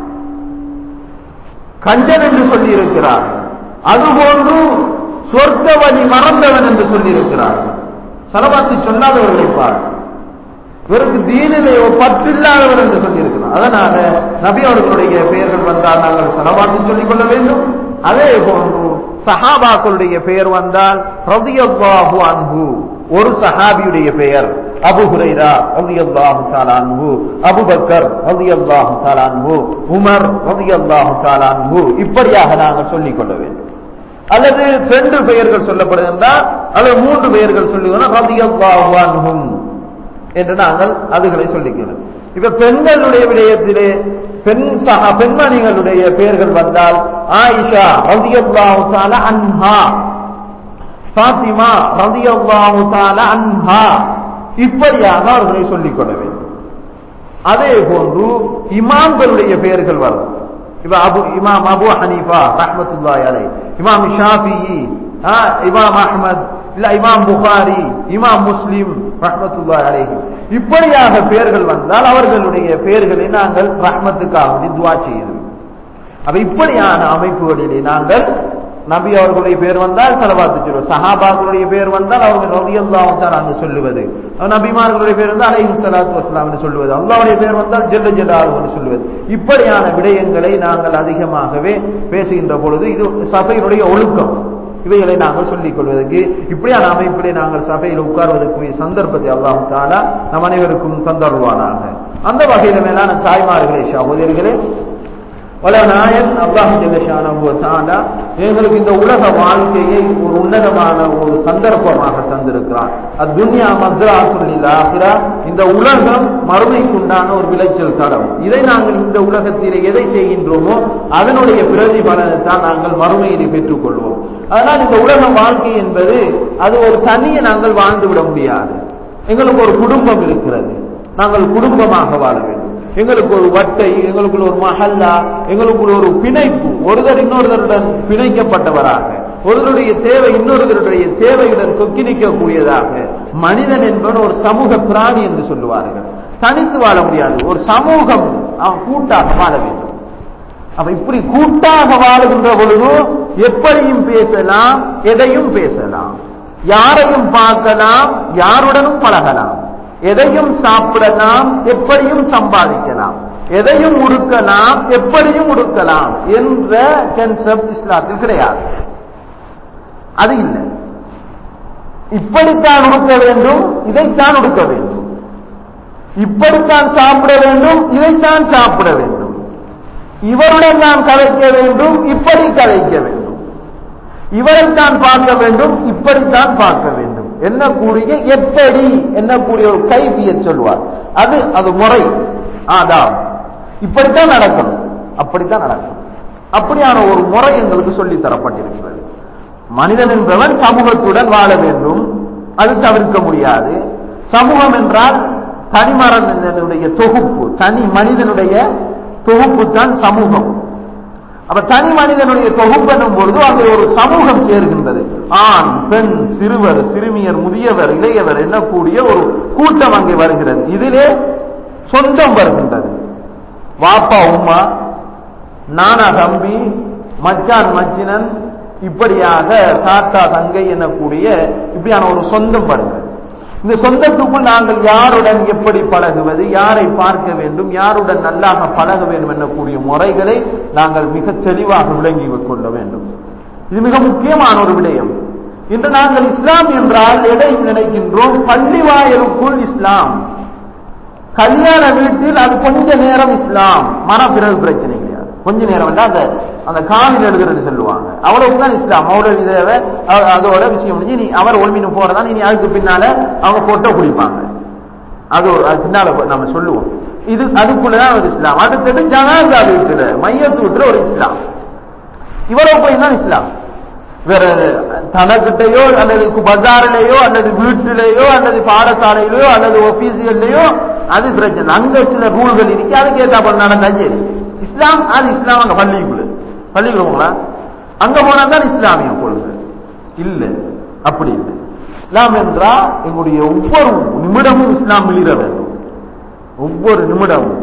கஞ்சன் என்று சொல்லியிருக்கிறார் அதுபோன்று சொர்க்க வழி மறந்தவன் என்று சொல்லியிருக்கிறார்கள் செலவாத்து சொல்லாதவர்களை பார் இவருக்கு தீனிலே பற்றில்லாதவர் என்று சொல்லியிருக்கிறார் அதனால நபி அவர்களுடைய பெயர்கள் வந்தால் நாங்கள் செலவாத்து சொல்லிக் கொள்ள வேண்டும் அதே போன்று சஹாபாக்களுடைய பெயர் வந்தால் ரதியல்லாஹு அன்பு ஒரு சஹாபியுடைய பெயர் அபு ஹுரைரா ரலியல்லாஹு தஆலா அன்ஹு அபூபக்கர் ரலியல்லாஹு தஆலா அன்ஹு உமர் ரலியல்லாஹு தஆலா அன்ஹு இப்படியாக நாங்கள் சொல்லிக் கொள்ள வேண்டும் அல்லது ரெண்டு பெயர்கள் சொல்லப்படுகின்றால் அல்லது மூன்று பெயர்கள் சொல்லுகிறோம் ரலியல்லாஹு அன்ஹும் என்று நாங்கள் அதுகளை சொல்லிக்கிறோம் இப்ப பெண்களுடைய விடயத்திலே பெண் சக பெண்மணிகளுடைய பெயர்கள் வந்தால் ஆயிஷா ரலியல்லாஹு தஆலா அன்ஹா பாத்திமா ரலியல்லாஹு தஆலா அன்ஹா இப்படியாக அவர்களை சொல்லிக் கொள்ள வேண்டும் அதே போன்று இமாம்களுடைய பெயர்கள் வரும் இப்ப அபு இமாம் அபு ஹனீஃபா ரஹ்மத்துல்லாஹி அலைஹி இமாம் ஷாஃபியி ஆ, இமாம் அஹ்மத் இல்ல இமாம் புகாரி இமாம் முஸ்லிம் ரஹ்மத்துல்லாஹி அலைஹி இப்படியாக பெயர்கள் வந்தால் அவர்களுடைய பெயர்களை நாங்கள் ரஹ்மத்துக்காக வேண்டி துஆ செய்கிறோம் அப்ப இப்படியான அமைப்புகளிலே நாங்கள் நபி அவர்களுடைய பேர் வந்தால் செலவாத்து சொல்லுவோம் சஹாபாக்களுடைய பேர் வந்தால் அவர்கள் ரலியல்லாஹு தஆலா அன்ஹு சொல்லுவது நபிமார்களுடைய பேர் வந்தால் அலைஹி ஸலாத்து வஸலாம் என்று சொல்லுவது அல்லாஹ்வுடைய பேர் வந்தால் ஜல்ல ஜலாலுஹு என்று சொல்லுவது இப்படியான விடயங்களை நாங்கள் அதிகமாகவே பேசுகின்ற பொழுது இது சபையினுடைய ஒழுக்கம் இவைகளை நாங்கள் சொல்லிக் கொள்வதற்கு இப்படியான அமைப்பிலே நாங்கள் சபையில் உட்கார்வதற்குரிய சந்தர்ப்பத்தை அல்லாஹ் தாலா நம் அனைவருக்கும் தந்தருவானாக அந்த வகையில மேலான தாய்மார்களே சகோதரிகளே வல நாயன் அல்லாஹ் ஜெகஷானு தாலா எங்களுக்கு இந்த உலக வாழ்க்கையை ஒரு உன்னதமான ஒரு சந்தர்ப்பமாக தந்திருக்கிறான் அத்துன்யா மத்ராசுல்லில் ஆகிறா இந்த உலகம் மறுமைக்குண்டான ஒரு விளைச்சல் தடம் இதை நாங்கள் இந்த உலகத்திலே எதை செய்கின்றோமோ அதனுடைய பிரதிபலனை தான் நாங்கள் மறுமையிலே பெற்றுக் கொள்வோம் அதனால் இந்த உலக வாழ்க்கை என்பது அது ஒரு தனியை நாங்கள் வாழ்ந்து விட முடியாது எங்களுக்கு ஒரு குடும்பம் இருக்கிறது நாங்கள் குடும்பமாக வாழ வேண்டும் எங்களுக்கு ஒரு வட்டை எங்களுக்குள்ள ஒரு மஹல்லா எங்களுக்குள்ள ஒரு பிணைப்பு ஒருவர் இன்னொருவருடன் பிணைக்கப்பட்டவராக ஒருவருடைய தேவை இன்னொருவருடைய தேவையுடன் கொக்கினிக்கக்கூடியதாக மனிதன் என்பவன் ஒரு சமூக பிராணி என்று சொல்லுவார்கள் தனித்து வாழ முடியாது ஒரு சமூகம் அவன் கூட்டாக வாழ வேண்டும் அப்ப இப்படி கூட்டாக வாழுகின்ற பொழுது எப்படியும் பேசலாம் எதையும் பேசலாம் யாரையும் பார்க்கலாம் யாருடனும் பழகலாம் எதையும் சாப்பிடலாம் எப்படியும் சம்பாதிக்கலாம் எதையும் உடுக்கலாம் எப்படியும் உடுக்கலாம் என்ற கன்செப்ட் இஸ்லாத்தில் கிடையாது அது இல்லை இப்படித்தான் உடுக்க வேண்டும் இதைத்தான் உடுக்க வேண்டும் இப்படித்தான் சாப்பிட வேண்டும் இதைத்தான் சாப்பிட வேண்டும் இவருடன் நான் கதைக்க வேண்டும் இப்படி கதைக்க வேண்டும் இவரைத்தான் பார்க்க வேண்டும் இப்படித்தான் பார்க்க வேண்டும் என்ன கூடிய எப்படி என்ன கூடிய ஒரு கைபிய சொல்வார் அது அது முறை ஆதாம் இப்படித்தான் நடக்கணும் அப்படித்தான் நடக்கணும் அப்படியான ஒரு முறை எங்களுக்கு சொல்லி தரப்பட்டிருக்கிறது மனிதன் என்பவன் சமூகத்துடன் வாழ வேண்டும் அது தவிர்க்க முடியாது சமூகம் என்றால் தனிமரனுடைய தொகுப்பு தனி மனிதனுடைய தொகுப்பு தான் சமூகம் அப்ப தனி மனிதனுடைய தொகுப்பு என்னும் பொழுது அங்கே ஒரு சமூகம் சேர்கின்றது ஆண் பெண் சிறுவர் சிறுமியர் முதியவர் இளையவர் என்னக்கூடிய ஒரு கூட்டம் அங்கே வருகிறது இதிலே சொந்தம் வருகின்றது வாப்பா உம்மா நானா தம்பி மச்சான் மச்சினன் இப்படியாக தாத்தா தங்கை என்னக்கூடிய இப்படியான ஒரு சொந்தம் வருகிறது இந்த சொந்தத்துக்குள் நாங்கள் யாருடன் எப்படி பழகுவது யாரை பார்க்க வேண்டும் யாருடன் நல்லாக பழக வேண்டும் என்னக்கூடிய முறைகளை நாங்கள் மிக தெளிவாக விளங்கி கொள்ள வேண்டும் இது மிக முக்கியமான ஒரு விடயம் இன்று நாங்கள் இஸ்லாம் என்றால் எதை நினைக்கின்றோம் பள்ளி வாயிலுக்குள் இஸ்லாம் கல்யாண வீட்டில் அது கொஞ்ச நேரம் இஸ்லாம் மன பிறகு பிரச்சனை கிடையாது கொஞ்ச நேரம் வந்து அந்த அந்த காலில் எழுதுறது சொல்லுவாங்க அவ்வளவுதான் இஸ்லாம் அவ்வளவு இதை அதோட விஷயம் முடிஞ்சு நீ அவர் ஒளிமின்னு போறதா நீ அதுக்கு பின்னால அவங்க போட்டோ குடிப்பாங்க அது ஒரு- அது பின்னால நம்ம சொல்லுவோம் இது அதுக்குள்ளதான் ஒரு இஸ்லாம் அடுத்தது ஜனாதா வீட்டுல மையத்து வீட்டுல ஒரு இஸ்லாம் இவ்வளவு போய் தான் இஸ்லாம் வேற தனக்கிட்டையோ அல்லது பஜாரிலேயோ அல்லது வீட்டிலேயோ அல்லது பாடசாலையிலயோ அல்லது ஒபீசியல்லையோ அது பிரச்சனை அங்க சில ரூல்கள் இருக்கு அதுக்கு ஏத்தாப்ப நடந்தா சரி இஸ்லாம் அது இஸ்லாம் அங்க பள்ளிக்குள்ள பள்ளிக்குள்ள போங்களா அங்க போனா தான் இஸ்லாமிய கொள்கை இல்ல அப்படி இல்லை இஸ்லாம் என்றா எங்களுடைய ஒவ்வொரு நிமிடமும் இஸ்லாம் மிளிர வேண்டும் ஒவ்வொரு நிமிடமும்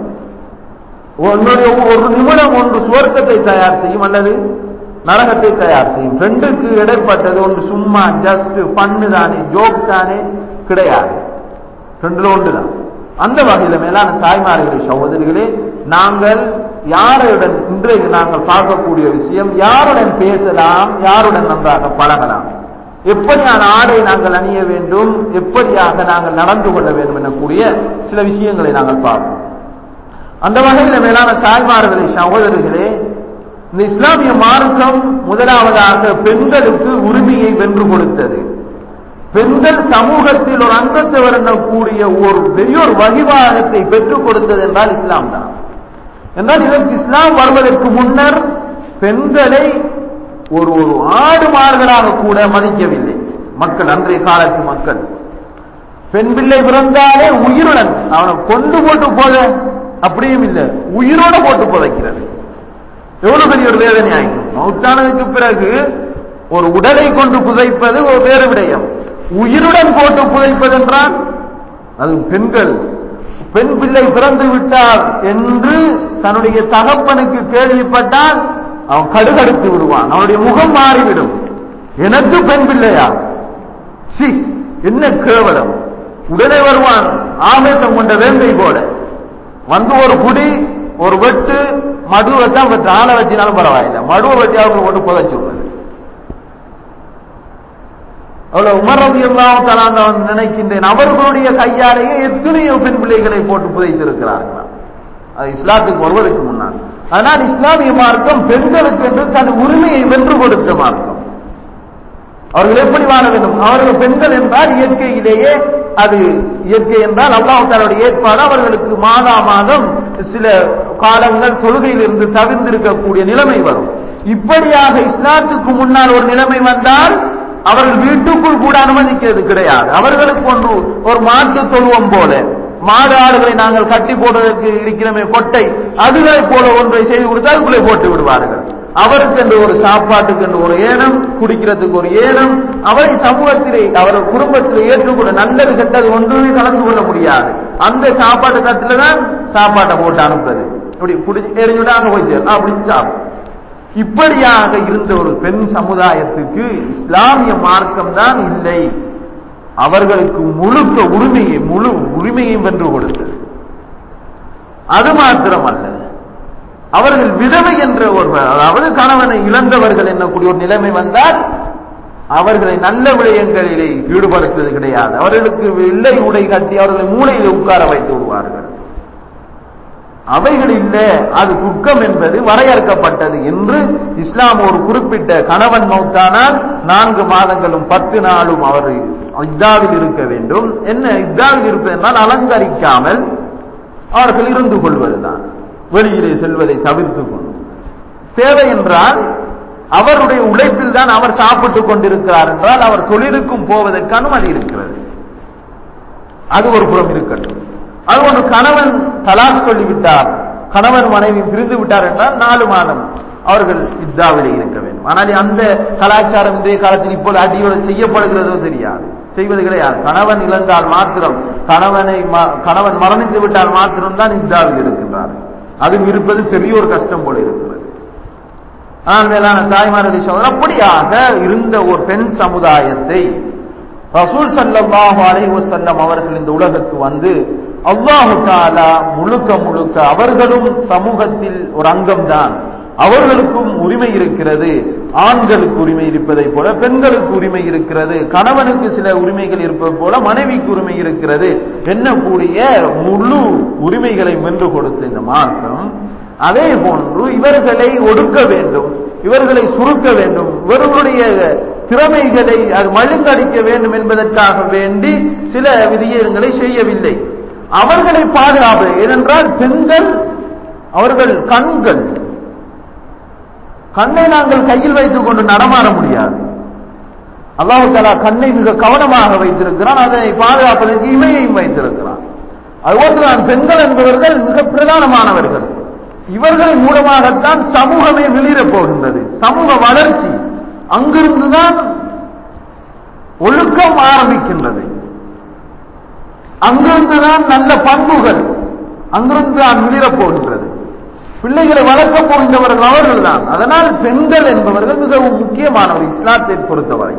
உன்னுடைய ஒரு நிமிடம் ஒன்று சுவர்க்கத்தை தயார் செய்யும் அல்லது நரகத்தை தயார் செய்யும் ரெண்டுக்கு இடைப்பட்டது ஒன்று சும்மா ஜஸ்ட் பண்ணு தானே ஜோக் தானே கிடையாது ரெண்டுல ஒன்றுதான் அந்த வகையில மேலான தாய்மார்களே சகோதரிகளே நாங்கள் யாருடன் இன்றைக்கு நாங்கள் பார்க்கக்கூடிய விஷயம் யாருடன் பேசலாம் யாருடன் நன்றாக பழகலாம் எப்படியான ஆடை நாங்கள் அணிய வேண்டும் எப்படியாக நாங்கள் நடந்து கொள்ள வேண்டும் எனக்கூடிய சில விஷயங்களை நாங்கள் பார்ப்போம் அந்த வகையில் மேலான தாய்மார்களே சகோதரர்களே இந்த இஸ்லாமிய மார்க்கம் முதலாவதாக பெண்களுக்கு உரிமையை வென்று கொடுத்தது பெண்கள் சமூகத்தில் ஒரு அங்கத்தவர் எண்ணக்கூடிய ஒரு பெரிய ஒரு வகிவாகத்தை பெற்றுக் கொடுத்தது என்றால் இஸ்லாம் தான் என்றால் இதற்கு இஸ்லாம் வருவதற்கு முன்னர் பெண்களை ஒரு ஒரு ஆடு மாடுகளாக கூட மதிக்கவில்லை மக்கள் அன்றைய காலத்து மக்கள் பெண் பிள்ளை பிறந்தாலே உயிருடன் அவனை கொண்டு போட்டு போத அப்படியும் இல்லை உயிரோட போட்டு புதைக்கிறது எவ்வளவு பெரிய ஒரு வேதனை ஆகும் மௌத்தானதுக்கு பிறகு ஒரு உடலை கொண்டு புதைப்பது ஒரு வேறு விடயம் உயிருடன் போட்டு புதைப்பது என்றால் அது பெண்கள் பெண் பிள்ளை பிறந்து விட்டார் என்று தன்னுடைய தகப்பனுக்கு கேள்விப்பட்டால் அவன் கடுகடுத்து விடுவான் அவனுடைய முகம் மாறிவிடும் எனக்கு பெண் பிள்ளையா சி என்ன கேவலம் உடனே வருவான் ஆவேசம் கொண்ட வேங்கை போல வந்து ஒரு குடி ஒரு வெட்டு மடுவை தான் வெட்டு ஆளை வச்சினாலும் பரவாயில்லை மடுவை வெட்டி அவங்க கொண்டு புதைச்சு விடுறது அவ்வளவு உமரது எல்லாம் நான் நினைக்கின்றேன் அவர்களுடைய கையாலேயே எத்தனையோ பெண் பிள்ளைகளை போட்டு புதைத்திருக்கிறார்களாம் அது இஸ்லாத்துக்கு வருவதற்கு முன்னால் ஆனால் இஸ்லாமிய மார்க்கம் பெண்களுக்கு என்று தன் உரிமையை வென்று கொடுத்த மார்க்கம் அவர்கள் எப்படி வாழ வேண்டும் அவர்கள் பெண்கள் என்றால் இயற்கையிலேயே அது இயற்கை என்றால் அல்லாஹாலுடைய ஏற்பாடு அவர்களுக்கு மாதா மாதம் சில காலங்கள் தொழுகையிலிருந்து தவிர்ந்திருக்கக்கூடிய நிலைமை வரும் இப்படியாக இஸ்லாத்துக்கு முன்னால் ஒரு நிலைமை வந்தால் அவர்கள் வீட்டுக்குள் கூட அனுமதிக்கிறது கிடையாது அவர்களுக்கு ஒன்று ஒரு மாட்டு தொழுவம் போல மாடு ஆடுகளை நாங்கள் கட்டி போடுவதற்கு இருக்கிறமே கொட்டை அதுகளை போல ஒன்றை செய்து கொடுத்து அதுக்குள்ளே போட்டு விடுவார்கள் அவருக்கு என்று ஒரு சாப்பாட்டுக்கு என்று ஒரு ஏனம் குடிக்கிறதுக்கு ஒரு ஏனம் அவரை சமூகத்திலே அவர் குடும்பத்தில் ஏற்றுக்கொள்ள நல்லது கெட்டது ஒன்றுமே கலந்து கொள்ள முடியாது அந்த சாப்பாட்டு தட்டுல தான் சாப்பாட்டை போட்டு அனுப்புறது இப்படி குடிச்சு எரிஞ்சுட்டா அங்க போய் சேரும் அப்படி சாப்பிடும் இப்படியாக இருந்த ஒரு பெண் சமுதாயத்துக்கு இஸ்லாமிய மார்க்கம் தான் இல்லை அவர்களுக்கு முழுக்க உரிமையை முழு உரிமையும் வென்று கொடுத்தது அது மாத்திரமல்ல அவர்கள் விதவை என்ற ஒரு அதாவது கணவனை இழந்தவர்கள் என்னக்கூடிய ஒரு நிலைமை வந்தால் அவர்களை நல்ல விடயங்களிலே ஈடுபடுத்துவது கிடையாது அவர்களுக்கு வெள்ளை உடை கட்டி அவர்களை மூளையில் உட்கார வைத்து விடுவார்கள் அவைகள் இல்ல அது குற்றம் என்பது வரையறுக்கப்பட்டது என்று இஸ்லாம் ஒரு குறிப்பிட்ட கணவன் மௌத்தானால் நான்கு மாதங்களும் பத்து நாளும் அவர் இத்தாவில் இருக்க வேண்டும் என்ன இத்தாவில் இருப்பதென்றால் அலங்கரிக்காமல் அவர்கள் இருந்து கொள்வதுதான் வெளியிலே செல்வதை தவிர்த்து கொண்டு தேவை என்றால் அவருடைய உழைப்பில் தான் அவர் சாப்பிட்டுக் கொண்டிருக்கிறார் என்றால் அவர் தொழிலுக்கும் போவதற்கு அனுமதி இருக்கிறது அது ஒரு புறம் இருக்கட்டும் அது ஒரு கணவன் தலாக் சொல்லிவிட்டார் கணவன் மனைவி பிரிந்து விட்டார் என்றால் நாலு மாதம் அவர்கள் இத்தாவிலே இருக்க வேண்டும் ஆனால் அந்த கலாச்சாரம் இன்றைய காலத்தில் இப்போது அடியோடு செய்யப்படுகிறதோ தெரியாது செய்வது கிடையாது கணவன் இழந்தால் மாத்திரம் கணவனை கணவன் மரணித்து விட்டால் மாத்திரம் தான் இத்தாவில் இருக்கின்றார் அதுவும் இருப்பது பெரிய ஒரு கஷ்டம் போல இருக்கிறது ஆனால் மேலான தாய்மாரதி சோதர் அப்படியாக இருந்த ஒரு பெண் சமுதாயத்தை ரசூல் சல்லாஹு அலை வசல்லம் அவர்கள் இந்த உலகத்துக்கு வந்து அல்லாஹு தாலா முழுக்க முழுக்க அவர்களும் சமூகத்தில் ஒரு அங்கம்தான் அவர்களுக்கும் உரிமை இருக்கிறது ஆண்களுக்கு உரிமை இருப்பதை போல பெண்களுக்கு உரிமை இருக்கிறது கணவனுக்கு சில உரிமைகள் இருப்பது போல மனைவிக்கு உரிமை இருக்கிறது என்னக்கூடிய முழு உரிமைகளை வென்று கொடுத்த இந்த மார்க்கம் அதே போன்று இவர்களை ஒடுக்க வேண்டும் இவர்களை சுருக்க வேண்டும் இவர்களுடைய திறமைகளை அது மழுங்கடிக்க வேண்டும் என்பதற்காக வேண்டி சில விதியங்களை செய்யவில்லை அவர்களை பாதுகாப்பு ஏனென்றால் பெண்கள் அவர்கள் கண்கள் கண்ணை நாங்கள் கையில் வைத்துக் கொண்டு நடமாட முடியாது அல்லாஹு தாலா கண்ணை மிக கவனமாக வைத்திருக்கிறான் அதனை பாதுகாப்பதற்கு இமையையும் வைத்திருக்கிறான் அதுபோன்றுதான் பெண்கள் என்பவர்கள் மிக பிரதானமானவர்கள் இவர்களின் மூலமாகத்தான் சமூகமே வெளியிடப் போகின்றது சமூக வளர்ச்சி அங்கிருந்துதான் ஒழுக்கம் ஆரம்பிக்கின்றது அங்கிருந்துதான் நல்ல பண்புகள் அங்கிருந்து தான் வெளியிடப் போகின்றது பிள்ளைகளை வளர்க்கப் போகின்றவர்கள் அவர்கள் தான் அதனால் பெண்கள் என்பவர்கள் மிகவும் முக்கியமானவர் இஸ்லாத்தை பொறுத்தவரை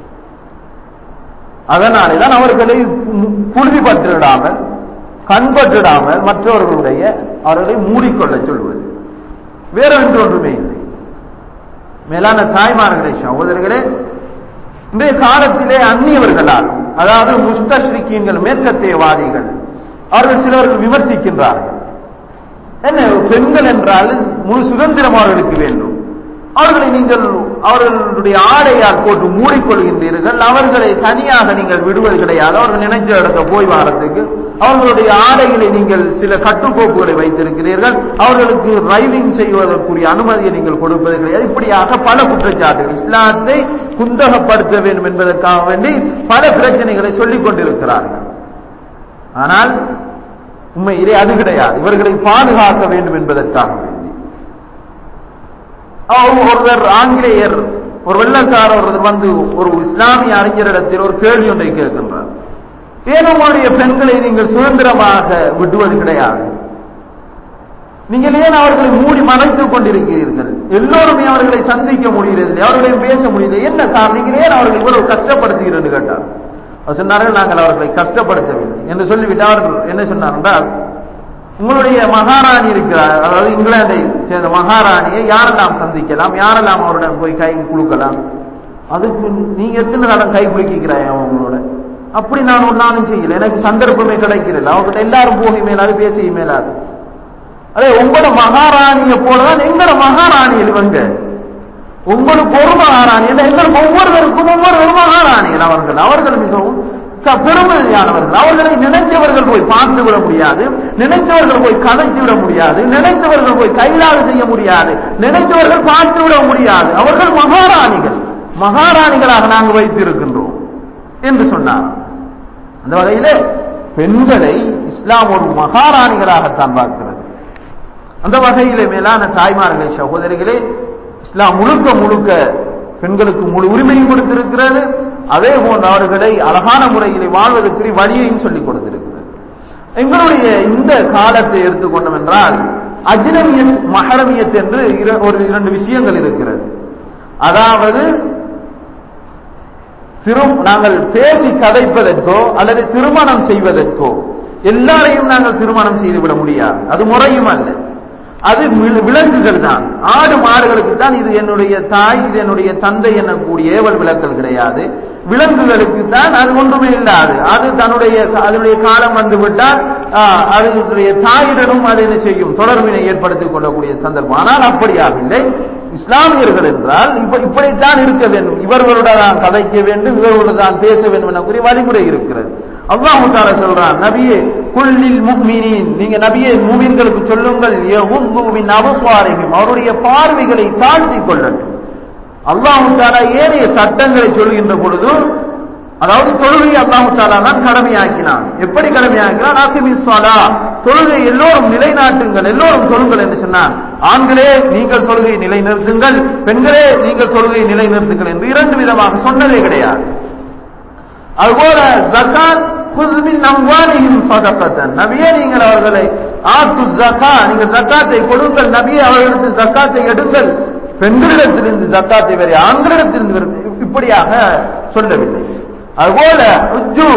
அதனாலே தான் அவர்களை புழுதிப்பற்றிடாமல் கண்பற்றிடாமல் மற்றவர்களுடைய அவர்களை மூடிக்கொள்ள சொல்வது வேற ஒன்று ஒன்றுமே இல்லை மேலான தாய்மார்களே சகோதரர்களே இன்றைய காலத்திலே அந்நியவர்களால் அதாவது முஸ்தஸ்ரிக்கீன்கள் மேற்கத்தியவாதிகள் அவர்கள் சிலவர்கள் விமர்சிக்கின்றார்கள் என்ன பெண்கள் என்றால் முழு சுதந்திரம் அவர்களுக்கு வேண்டும் அவர்களை நீங்கள் அவர்களுடைய ஆடையால் போட்டு மூடிக்கொள்கின்றீர்கள் அவர்களை தனியாக நீங்கள் விடுவது கிடையாது அவர்கள் நினைச்ச இடத்த போய் வாரத்துக்கு அவர்களுடைய ஆடைகளை நீங்கள் சில கட்டுக்கோப்புகளை வைத்திருக்கிறீர்கள் அவர்களுக்கு டிரைவிங் செய்வதற்குரிய அனுமதியை நீங்கள் கொடுப்பது கிடையாது இப்படியாக பல குற்றச்சாட்டுகள் இஸ்லாத்தை குந்தகப்படுத்த வேண்டும் என்பதற்காக வேண்டி பல பிரச்சனைகளை சொல்லிக் கொண்டிருக்கிறார்கள் ஆனால் உண்மையிலே அது கிடையாது இவர்களை பாதுகாக்க வேண்டும் என்பதற்காக வேண்டி ஒருவர் ஆங்கிலேயர் ஒரு வெள்ளக்கார ஒருவர் வந்து ஒரு இஸ்லாமிய அறிஞரிடத்தில் ஒரு கேள்வி ஒன்றை கேட்கின்றார் ஏன் உங்களுடைய பெண்களை நீங்கள் சுதந்திரமாக விடுவது கிடையாது நீங்கள் ஏன் அவர்களை மூடி மறைத்துக் கொண்டிருக்கிறீர்கள் எல்லோருமே அவர்களை சந்திக்க முடியறதில்லை அவர்களையும் பேச முடியல என்ன காரணம் நீங்கள் ஏன் அவர்களை இவ்வளவு கஷ்டப்படுத்துகிறீர்கள் கேட்டார் அவர் சொன்னார்கள் நாங்கள் அவர்களை கஷ்டப்படுத்தவில்லை என்று சொல்லிவிட்டு அவர்கள் என்ன சொன்னார் என்றால் உங்களுடைய மகாராணி இருக்கிறார் அதாவது இங்கிலாந்தை சேர்ந்த மகாராணியை யாரெல்லாம் சந்திக்கலாம் யாரெல்லாம் அவருடன் போய் கை குலுக்கலாம் அதுக்கு நீங்க எத்தனை காலம் கை குலுக்கிறாய் அவங்களோட அப்படி நான் ஒன்னாலும் செய்யல எனக்கு சந்தர்ப்பமே கிடைக்கிறல அவங்ககிட்ட எல்லாரும் போக மேலாது பேச மேலாது அதே உங்களோட மகாராணிய போலதான் எங்களோட மகாராணிகள் இவங்க உங்களுக்கு ஒரு மகாராணி எங்களுக்கு ஒவ்வொருவருக்கும் ஒவ்வொருவரும் மகாராணிகள் அவர்கள் அவர்கள் மிகவும் பெருமையானவர்கள் அவர்களை நினைத்தவர்கள் போய் பார்த்து விட முடியாது நினைத்தவர்கள் போய் கதைத்து விட முடியாது நினைத்தவர்கள் போய் கைலாக செய்ய முடியாது நினைத்தவர்கள் பார்த்து விட முடியாது அவர்கள் மகாராணிகள் மகாராணிகளாக நாங்கள் வைத்திருக்கின்றோம் என்று சொன்னார் அந்த வகையிலே பெண்களை இஸ்லாம் ஒரு மகாராணிகளாகத்தான் பார்க்கிறது அந்த வகையிலே மேலான தாய்மார்களே சகோதரிகளே இஸ்லாம் முழுக்க முழுக்க பெண்களுக்கு முழு உரிமையும் கொடுத்திருக்கிறது அதே போன்ற அவர்களை அழகான முறையில் வாழ்வதற்கு வழியையும் சொல்லிக் கொடுத்திருக்கிறது எங்களுடைய இந்த காலத்தை எடுத்துக்கொண்டோம் என்றால் அஜ்னமியத் மஹரமியத் என்று ஒரு இரண்டு விஷயங்கள் இருக்கிறது அதாவது திரு நாங்கள் பேசி கதைப்பதற்கோ அல்லது திருமணம் செய்வதற்கோ எல்லாரையும் நாங்கள் திருமணம் செய்துவிட முடியாது அது முறையும் அல்ல அது விலங்குகள் தான் ஆடு மாடுகளுக்கு தான் இது என்னுடைய தாய் இது என்னுடைய தந்தை என்னக்கூடிய ஏவல் விளக்கல் கிடையாது விலங்குகளுக்கு தான் அது ஒன்றுமே இல்லாது அது தன்னுடைய அதனுடைய காலம் வந்து விட்டால் அதனுடைய தாயுடனும் அது என்ன செய்யும் தொடர்பினை ஏற்படுத்திக் கொள்ளக்கூடிய சந்தர்ப்பம் ஆனால் அப்படியாகவில்லை இஸ்லாமியர்கள் என்றால் இப்ப இப்படித்தான் இருக்க வேண்டும் இவர்களுடன் தான் கதைக்க வேண்டும் இவர்களுடன் தான் பேச வேண்டும் எனக்கூடிய வழிமுறை இருக்கிறது அல்லாஹு தாலா சொல்றான் நபியே குள்ளில் முக்மினின் நீங்க நபியே மூமின்களுக்கு சொல்லுங்கள் யகுந்துவின் அபுவாரிகும் அவருடைய பார்வைகளை தாழ்த்தி கொள்ளட்டும் அல்லாஹு தாலா ஏனைய சட்டங்களை சொல்கின்ற பொழுது அதாவது தொழுகை அல்லாஹு தாலா தான் கடமையாக்கினான் எப்படி கடமையாக்கினான் ஆசிமிஸ்வாலா தொழுகை எல்லோரும் நிலைநாட்டுங்கள் எல்லோரும் சொல்லுங்கள் என்று சொன்னான் ஆண்களே நீங்கள் தொழுகையை நிலைநிறுத்துங்கள் பெண்களே நீங்கள் தொழுகையை நிலைநிறுத்துங்கள் என்று இரண்டு விதமாக சொன்னதே கிடையாது அதுபோல ஜக்காத் குஸ்மின் அம்வாலிஹிம் சதகத்தன் நபியே நீங்கள் அவர்களை ஆத்து ஜக்கா நீங்கள் ஜக்காத்தை கொடுங்கள் நபியே அவர்களுக்கு ஜக்காத்தை எடுங்கள் பெண்களிடத்திலிருந்து ஜக்காத்தை வேறு ஆண்களிடத்திலிருந்து வேறு இப்படியாக சொல்லவில்லை அதுபோல உஜ்ஜு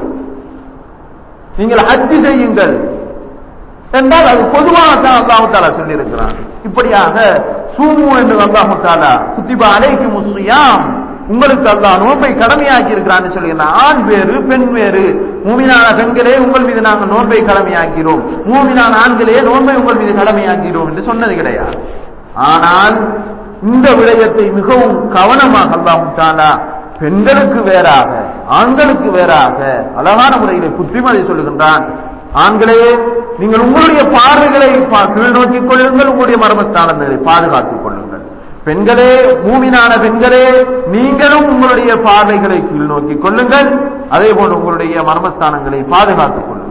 நீங்கள் ஹஜ்ஜி செய்யுங்கள் என்றால் அது பொதுவாகத்தான் அல்லாஹு தாலா சொல்லியிருக்கிறான் இப்படியாக சூமு என்று அல்லாஹு தாலா குத்திபா அலைக்கு முஸ்லியாம் உங்களுக்கு அல்லாஹ் நோன்பை கடமையாக்கி இருக்கிறான்னு சொல்லுகிறான் ஆண் வேறு பெண் வேறு மூமினான பெண்களே உங்கள் மீது நாங்கள் நோன்பை கடமையாக்கிறோம் மூமினான ஆண்களே நோன்பை உங்கள் மீது கடமையாக்கிறோம் என்று சொன்னது கிடையாது ஆனால் இந்த விடயத்தை மிகவும் கவனமாக அல்லாஹு தாலா பெண்களுக்கு வேறாக ஆண்களுக்கு வேறாக அழகான முறையில் புத்திமதி சொல்லுகின்றான் ஆண்களே நீங்கள் உங்களுடைய பார்வைகளை கீழ் நோக்கிக் கொள்ளுங்கள் உங்களுடைய மர்மஸ்தானங்களை பாதுகாத்துக் கொள்ளுங்கள் பெண்களே மூமினான பெண்களே நீங்களும் உங்களுடைய பார்வைகளை கீழ் நோக்கிக் கொள்ளுங்கள் அதே போன்று உங்களுடைய மர்மஸ்தானங்களை பாதுகாத்துக் கொள்ளுங்கள்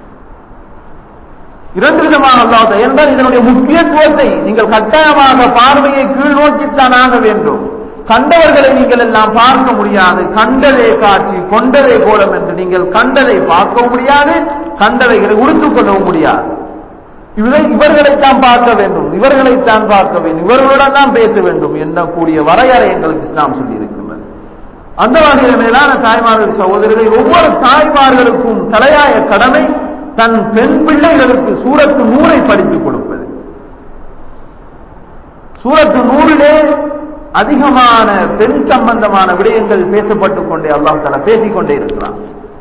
இரண்டு விதமாக அல்லாத என்றால் இதனுடைய முக்கியத்துவத்தை நீங்கள் கட்டாயமாக பார்வையை கீழ் நோக்கித்தான் ஆக வேண்டும் கண்டவர்களை நீங்கள் எல்லாம் பார்க்க முடியாது கண்டதே காட்சி கொண்டதே கோலம் என்று நீங்கள் கண்டதை பார்க்கவும் முடியாது கண்டவைகளை உடுத்துக் கொள்ளவும் முடியாது இவரை இவர்களைத்தான் பார்க்க வேண்டும் இவர்களைத்தான் பார்க்க வேண்டும் இவர்களுடன் தான் பேச வேண்டும் என்னக்கூடிய வரையறை எங்களுக்கு இஸ்லாம் சொல்லி இருக்கின்றது அந்த வகையில் மேலான தாய்மார்கள் சகோதரர்கள் ஒவ்வொரு தாய்மார்களுக்கும் தலையாய கடமை தன் பெண் பிள்ளைகளுக்கு சூரத்து நூறை படித்துக் கொடுப்பது சூரத்து நூறிலே அதிகமான பெண் சம்பந்தமான விடயங்கள் பேசப்பட்டுக் கொண்டே அல்லாஹ் தலா பேசிக்கொண்டே இருக்கிறான்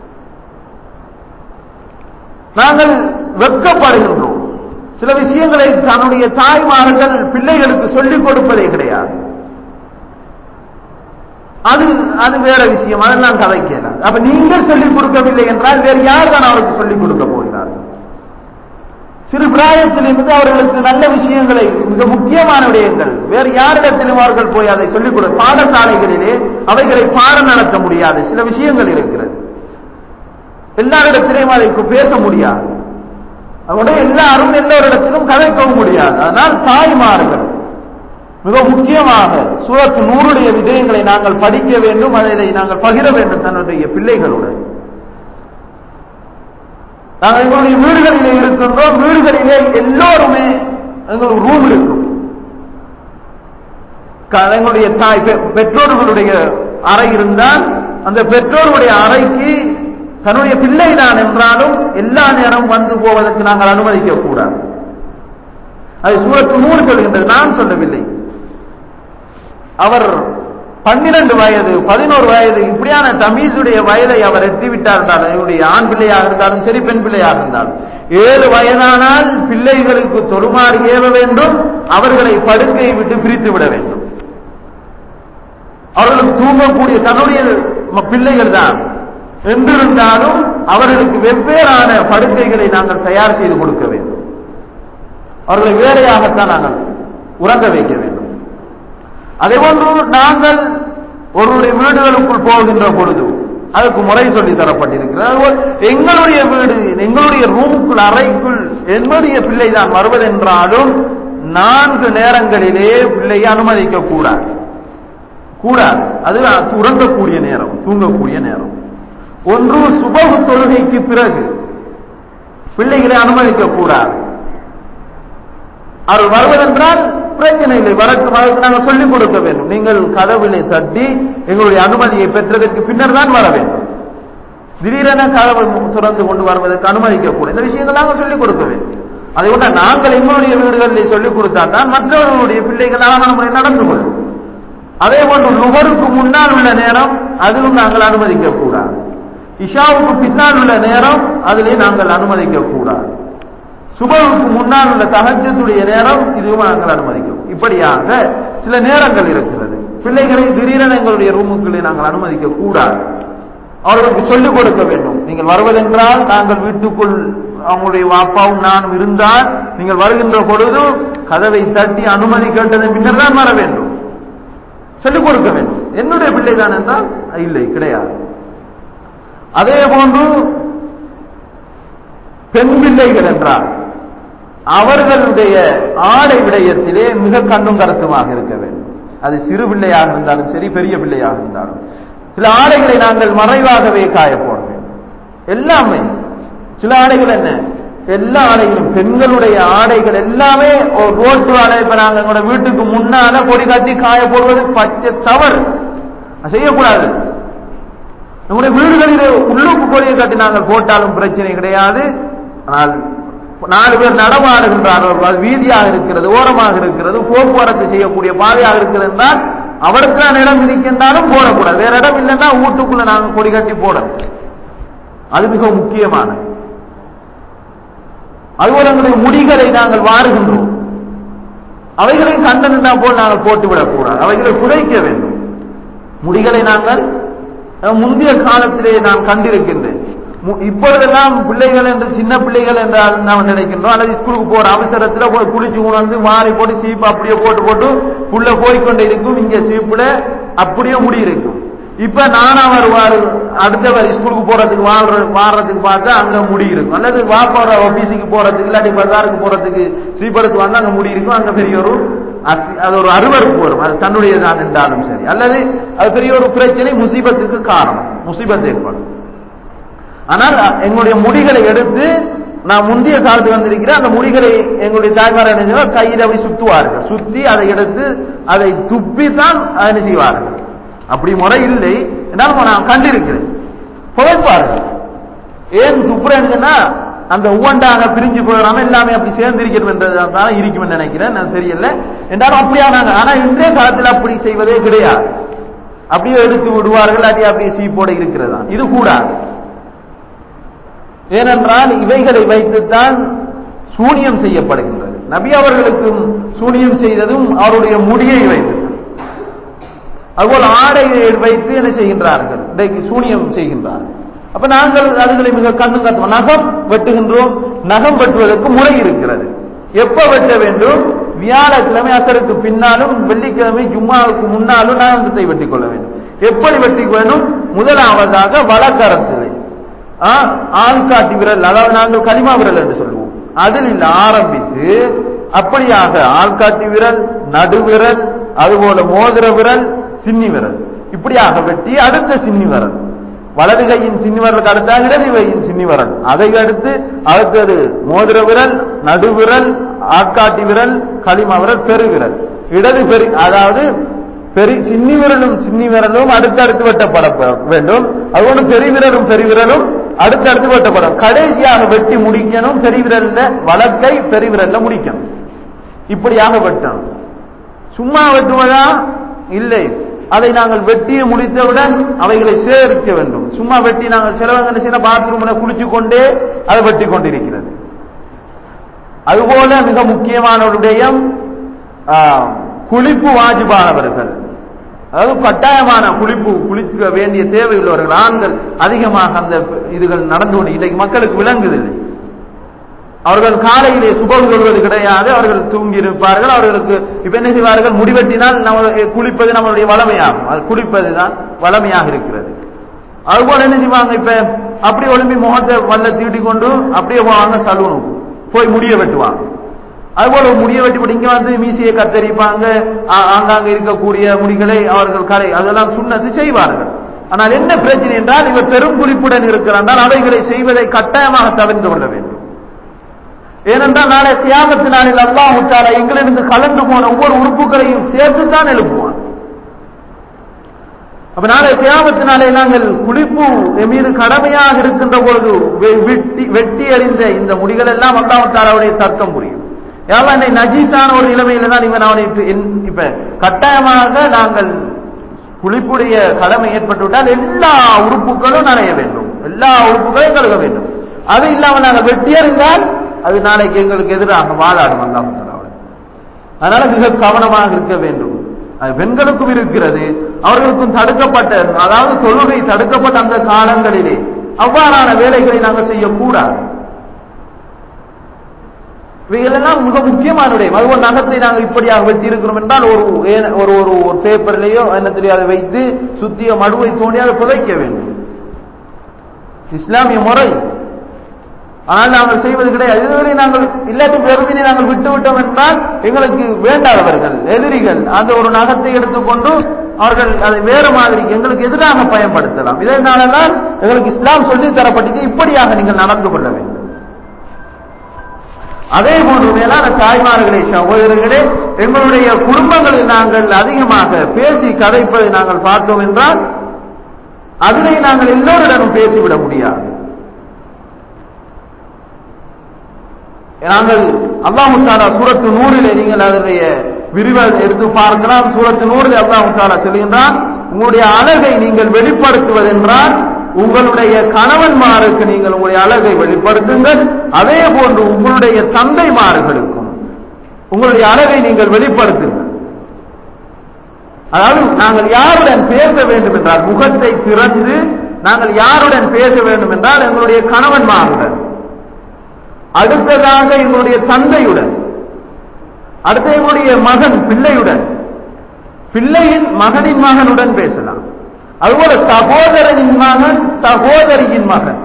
நாங்கள் வெட்கப்படுகின்றோம் சில விஷயங்களை தன்னுடைய தாய்மார்கள் பிள்ளைகளுக்கு சொல்லிக் கொடுப்பதே கிடையாது அது அது வேற விஷயம் அதெல்லாம் கதைக்கலாம் அப்ப நீங்கள் சொல்லிக் கொடுக்கவில்லை என்றால் வேறு யார் தான் அவருக்கு சொல்லிக் கொடுக்க போகிறார் சிறு பிராயத்திலிருந்து அவர்களுக்கு நல்ல விஷயங்களை மிக முக்கியமான விடயங்கள் வேறு யாரிடத்திலும் அவர்கள் போய் அதை சொல்லிக் கொடு பாடசாலைகளிலே அவைகளை பாடம் நடத்த முடியாது சில விஷயங்கள் இருக்கிறது எல்லாரிடத்திலையும் அதை பேச முடியாது அவருடைய எல்லாரும் எல்லோரிடத்திலும் கதைக்கவும் முடியாது அதனால் தாய்மார்கள் மிக முக்கியமாக சூரத்து நூறுடைய விடயங்களை நாங்கள் படிக்க வேண்டும் அதை நாங்கள் பகிர வேண்டும் தன்னுடைய பிள்ளைகளுடன் நாங்கள் எங்களுடைய வீடுகளிலே இருக்கின்றோம் வீடுகளிலே எல்லோருமே எங்களுக்கு ரூம் இருக்கும் க- எங்களுடைய தாய் பெ- பெற்றோர்களுடைய அறை இருந்தால் அந்த பெற்றோருடைய அறைக்கு தன்னுடைய பிள்ளை தான் என்றாலும் எல்லா நேரம் வந்து போவதற்கு நாங்கள் அனுமதிக்க கூடாது அது சூரத்து நூறு சொல்கின்றது நான் சொல்லவில்லை அவர் பன்னிரண்டு வயது பதினோரு வயது இப்படியான தமீசுடைய வயதை அவர் எட்டிவிட்டார் என்றால் அவருடைய ஆண் பிள்ளையாக இருந்தாலும் சரி பெண் பிள்ளையாக இருந்தாலும் ஏழு வயதானால் பிள்ளைகளுக்கு தொழுமாறு ஏவ வேண்டும் அவர்களை படுக்கையை விட்டு பிரித்து விட வேண்டும் அவர்களுக்கு தூங்கக்கூடிய தன்னுடைய ம- பிள்ளைகள் தான் என்றிருந்தாலும் அவர்களுக்கு வெவ்வேறான படுக்கைகளை நாங்கள் தயார் செய்து கொடுக்க வேண்டும் அவர்களை வேறையாகத்தான் நாங்கள் உறங்க வைக்க வேண்டும் அதே போன்று நாங்கள் ஒருவருடைய வீடுகளுக்குள் போகின்ற பொழுது அதற்கு முறை சொல்லி தரப்பட்டிருக்கிறது அதுபோல் எங்களுடைய வீடு எங்களுடைய ரூமுக்குள் அறைக்குள் என்னுடைய பிள்ளை தான் வருவதென்றாலும் நான்கு நேரங்களிலே பிள்ளையை அனுமதிக்க கூடாது கூடாது அது உறங்கக்கூடிய நேரம் தூங்கக்கூடிய நேரம் ஒன்று சுபகு தொழுகைக்கு பிறகு பிள்ளைகளை அனுமதிக்க கூடாது அவர் வருவதென்றால் பிரச்சனை இல்லை வரட்டும் அதற்கு நாங்கள் சொல்லிக் கொடுக்க வேண்டும் நீங்கள் கதவிலே தட்டி எங்களுடைய அனுமதியை பெற்றதற்கு பின்னர் தான் வர வேண்டும் திடீரென கதவை மு- திறந்து கொண்டு வருவதற்கு அனுமதிக்க கூட இந்த விஷயங்கள் நாங்கள் சொல்லிக் கொடுக்க வேண்டும் அதை விட நாங்கள் எங்களுடைய வீடுகளில் சொல்லிக் கொடுத்தால் தான் மற்றவர்களுடைய பிள்ளைகள் அழகான முறை நடந்து கொள்ளும் அதே போன்று நுகருக்கு முன்னால் உள்ள நேரம் அதிலும் நாங்கள் அனுமதிக்க கூடாது இஷாவுக்கு பின்னால் உள்ள நேரம் அதிலே நாங்கள் அனுமதிக்க கூடாது சுபவுக்கு முன்னால் உள்ள தகஜத்துடைய நேரம் இதுவும் நாங்கள் அனுமதிக்கிறோம் இப்படியாக சில நேரங்கள் இருக்கிறது பிள்ளைகளை திடீரென எங்களுடைய ரூமுக்குள்ளே நாங்கள் அனுமதிக்க கூடாது அவர்களுக்கு சொல்லிக் கொடுக்க வேண்டும் நீங்கள் வருவதென்றால் நாங்கள் வீட்டுக்குள் அவங்களுடைய அப்பாவும் நானும் இருந்தால் நீங்கள் வருகின்ற பொழுது கதவை தட்டி அனுமதி கேட்டதன் பின்னர் தான் வர வேண்டும் சொல்லிக் கொடுக்க வேண்டும் என்னுடைய பிள்ளை தான் என்றால் இல்லை கிடையாது அதே போன்று பெண் பிள்ளைகள் என்றால் அவர்களுடைய ஆடை விடயத்திலே மிக கண்ணும் கருத்துமாக இருக்க வேண்டும் அது சிறு பிள்ளையாக இருந்தாலும் சரி பெரிய பிள்ளையாக இருந்தாலும் சில ஆடைகளை நாங்கள் மறைவாகவே காய போட வேண்டும் எல்லாமே சில ஆடைகள் என்ன எல்லா ஆடைகளும் பெண்களுடைய ஆடைகள் எல்லாமே ஒரு ரோட்டு ஆடை இப்ப நாங்க எங்களோட வீட்டுக்கு முன்னால கொடி காட்டி காய போடுவது பச்சை தவறு அது செய்யக்கூடாது நம்முடைய வீடுகளில் உள்ளுக்கு கொடியை காட்டி நாங்கள் போட்டாலும் பிரச்சனை கிடையாது ஆனால் நாலு பேர் நடமாடுகின்றார்கள் அது வீதியாக இருக்கிறது ஓரமாக இருக்கிறது போக்குவரத்து செய்யக்கூடிய பாதையாக இருக்கிறது என்றால் அவருக்கு தான் இடம் இருக்கின்றாலும் போடக்கூடாது வேற இடம் இல்லைன்னா வீட்டுக்குள்ள நாங்கள் கொடி கட்டி போடணும் அது மிக முக்கியமானது அதுபோல எங்களுடைய முடிகளை நாங்கள் வாருகின்றோம் அவைகளையும் கண்டனா போல் நாங்கள் போட்டுவிடக்கூடாது அவைகளை குறைக்க வேண்டும் முடிகளை நாங்கள் அஹ், முந்தைய காலத்திலே நான் கண்டிருக்கின்றேன் மு- இப்பொழுதெல்லாம் பிள்ளைகள் என்று சின்ன பிள்ளைகள் என்றால் நாம் நினைக்கின்றோம் அல்லது ஸ்கூலுக்கு போற அவசரத்துல போய் குளிச்சு உணர்ந்து மாறி போட்டு சீப்பு அப்படியே போட்டு போட்டு புள்ள போய்க்கொண்டே இருக்கும் இங்க சீப்புல அப்படியே முடி இருக்கும் இப்ப நானா வருவாரு அடுத்தவர் ஸ்கூலுக்கு போறதுக்கு வாழ்ற வாடுறதுக்கு பார்த்தா அங்க முடி இருக்கும் அல்லது வாப்பாட ஆபீஸுக்கு போறதுக்கு இல்லாட்டி பஜாருக்கு போறதுக்கு சீப்பெடுத்து வந்தா அங்க முடி இருக்கும் அங்க பெரிய ஒரு அசி- அது ஒரு அருவருப்பு வரும் அது தன்னுடையதான் என்றாலும் சரி அல்லது அது பெரிய ஒரு பிரச்சனை முசீபத்துக்கு காரணம் முசீபத் ஏற்படும் ஆனால் எங்களுடைய முடிகளை எடுத்து நான் முந்தைய காலத்துக்கு வந்திருக்கிறேன் அந்த முடிகளை எங்களுடைய தாய்மார் என்ன செய்வார் கையில் அப்படி சுத்துவார்கள் சுத்தி அதை எடுத்து அதை துப்பி தான் என்ன செய்வார்கள் அப்படி முறை இல்லை என்றாலும் நான் கண்டிருக்கிறேன் புகைப்பார்கள் ஏன் துப்புறேன்னு சொன்னா அந்த ஒவ்வொன்றாக பிரிஞ்சு போயிடாம எல்லாமே அப்படி சேர்ந்திருக்கிறது என்றதான் இருக்கும் நினைக்கிறேன் நான் தெரியல என்றாலும் அப்படியா நாங்க ஆனா இன்றைய காலத்தில் அப்படி செய்வதே கிடையாது அப்படியே எடுத்து விடுவார்கள் அது அப்படியே சீப்போட இருக்கிறதா இது கூடாது ஏனென்றால் இவைகளை வைத்துத்தான் சூனியம் செய்யப்படுகின்றது நபி அவர்களுக்கும் சூனியம் செய்ததும் அவருடைய முடியை வைத்து அதுபோல் ஆடையை வைத்து என்ன செய்கின்றார்கள் இன்றைக்கு சூனியம் செய்கின்றார்கள் அப்ப நாங்கள் அதுகளை மிக கண்ணு கத்துவோம் நகம் வெட்டுகின்றோம் நகம் வெட்டுவதற்கு முறை இருக்கிறது எப்ப வெட்ட வேண்டும் வியாழக்கிழமை அசருக்கு பின்னாலும் வெள்ளிக்கிழமை ஜும்மாவுக்கு முன்னாலும் நகத்தை வெட்டிக் கொள்ள வேண்டும் எப்படி வெட்டி வேண்டும் முதலாவதாக வழக்கரத்திலே ஆள்காட்டி விரல் அதாவது நாங்கள் கலிமா விரல் என்று சொல்லுவோம் அதில் ஆரம்பித்து அப்படியாக ஆள்காட்டி விரல் நடுவிரல் அதுபோல மோதிர விரல் சின்னி விரல் இப்படியாக வெட்டி அடுத்த சின்னி விரல் வலது கையின் சின்னி விரலுக்கு அடுத்த இடது கையின் சின்னி விரல் அதை அடுத்து அடுத்தது மோதிர விரல் நடுவிரல் ஆட்காட்டி விரல் களிமா விரல் பெருவிரல் இடது பெரு அதாவது பெரி சின்னி விரலும் சின்னி விரலும் அடுத்தடுத்து வெட்டப்பட வேண்டும் அதுபோல பெருவிரலும் பெருவிரலும் அடுத்தடுத்து வெட்டப்படும் கடைசியாக வெட்டி முடிக்கணும் பெருவிரல்ல வழக்கை பெருவிரல்ல முடிக்கணும் இப்படியாக வெட்டணும் சும்மா வெட்டுவதா இல்லை அதை நாங்கள் வெட்டிய முடித்தவுடன் அவைகளை சேகரிக்க வேண்டும் சும்மா வெட்டி நாங்கள் சிலவங்க என்ன செய்யணும் பாத்ரூம்ல குளிச்சு கொண்டே அதை வெட்டி கொண்டிருக்கிறது அதுபோல மிக முக்கியமான ஒரு விடயம் குளிப்பு வாஜிபானவர்கள் அதாவது கட்டாயமான குளிப்பு குளிக்க வேண்டிய தேவையுள்ளவர்கள் ஆண்கள் அதிகமாக அந்த இதுகள் நடந்து கொண்டு இன்றைக்கு மக்களுக்கு விளங்குதில்லை அவர்கள் காலையிலே சுபம் கொள்வது கிடையாது அவர்கள் தூங்கி இருப்பார்கள் அவர்களுக்கு இப்ப என்ன செய்வார்கள் முடிவெட்டினால் நம்ம குளிப்பது நம்மளுடைய வளமையாகும் அது குளிப்பது தான் வளமையாக இருக்கிறது அதுபோல என்ன செய்வாங்க இப்ப அப்படி ஒளிம்பி முகத்தை வல்ல தீட்டி கொண்டு அப்படியே போவாங்க சலூனுக்கு போய் முடிய வெட்டுவாங்க அதுபோல முடிய வெட்டி போட்டு இங்க வந்து மீசியை கத்தரிப்பாங்க ஆங்காங்க இருக்கக்கூடிய முடிகளை அவர்கள் கரை அதெல்லாம் சுண்ணத்து செய்வார்கள் ஆனால் என்ன பிரச்சனை என்றால் இவர் பெரும் குறிப்புடன் இருக்கிறான் அவைகளை செய்வதை கட்டாயமாக தவிர்த்து கொள்ள வேண்டும் ஏனென்றால் நாளை தியாகத்து நாளில் அல்லாஹ் முத்தாரா எங்களிருந்து கலந்து போன ஒவ்வொரு உறுப்புகளையும் சேர்த்துத்தான் எழுப்புவான் அப்ப நாளை தியாகத்தினாலே நாங்கள் குளிப்பு மீது கடமையாக இருக்கின்ற பொழுது வெட்டி வெட்டி எறிந்த இந்த முடிகள் எல்லாம் அல்லாஹாலாவுடைய தர்க்கம் புரியும் யாவா என்னை நஜீஸான ஒரு நிலைமையில தான் இவன் அவனை இப்ப கட்டாயமாக நாங்கள் குளிப்புடைய கடமை ஏற்பட்டுவிட்டால் எல்லா உறுப்புகளும் நனைய வேண்டும் எல்லா உறுப்புகளையும் கழுக வேண்டும் அது இல்லாமல் நாங்கள் வெட்டியறிந்தால் அது நாளைக்கு எங்களுக்கு எதிராக வாழாடும் அல்லாஹாலாவுடைய அதனால மிக கவனமாக இருக்க வேண்டும் அது பெண்களுக்கும் இருக்கிறது அவர்களுக்கும் தடுக்கப்பட்ட அதாவது தொழுகை தடுக்கப்பட்ட அந்த காலங்களிலே அவ்வாறான வேலைகளை நாங்கள் செய்யக்கூடாது இவைகளெல்லாம் மிக முக்கியமான விடயம் அதுபோல் நகத்தை நாங்கள் இப்படியாக வெட்டி இருக்கிறோம் என்றால் ஒரு ஒரு ஒரு ஒரு பேப்பர்லயோ என்ன தெரியாது வைத்து சுத்திய மடுவை தோண்டி அதை புதைக்க வேண்டும் இஸ்லாமிய முறை ஆனால் நாங்கள் செய்வது கிடையாது இதுவரை நாங்கள் இல்லாட்டி பெருமினை நாங்கள் விட்டு விட்டோம் என்றால் எங்களுக்கு வேண்டாதவர்கள் எதிரிகள் அந்த ஒரு நகத்தை எடுத்துக்கொண்டு அவர்கள் அதை வேறு மாதிரி எங்களுக்கு எதிராக பயன்படுத்தலாம் இதனாலதான் எங்களுக்கு இஸ்லாம் சொல்லி தரப்பட்டது இப்படியாக நீங்கள் நடந்து கொள்ள வேண்டும் அதே போன்று மேலான தாய்மார்களே சகோதரர்களே எங்களுடைய குடும்பங்களில் நாங்கள் அதிகமாக பேசி கதைப்பதை நாங்கள் பார்த்தோம் என்றால் அதனை நாங்கள் எல்லோரிடமும் பேசிவிட முடியாது நாங்கள் அல்லாஹு தாலா சூரத்து நூறிலே நீங்கள் அதனுடைய விரிவை எடுத்து பார்க்கலாம் சூரத்து நூறில் அல்லாஹு தாலா சொல்கின்றான் உங்களுடைய அழகை நீங்கள் வெளிப்படுத்துவதென்றால் உங்களுடைய கணவன்மாருக்கு நீங்கள் உங்களுடைய அழகை வெளிப்படுத்துங்கள் அதே போன்று உங்களுடைய தந்தைமார்களுக்கும் உங்களுடைய அழகை நீங்கள் வெளிப்படுத்துங்கள் அதாவது நாங்கள் யாருடன் பேச வேண்டும் என்றால் முகத்தை திறந்து நாங்கள் யாருடன் பேச வேண்டும் என்றால் எங்களுடைய கணவன்மாருடன் அடுத்ததாக எங்களுடைய தந்தையுடன் அடுத்த எங்களுடைய மகன் பிள்ளையுடன் பிள்ளையின் மகனின் மகனுடன் பேசலாம் அதுபோல சகோதரனின் மகன் சகோதரியின் மகன்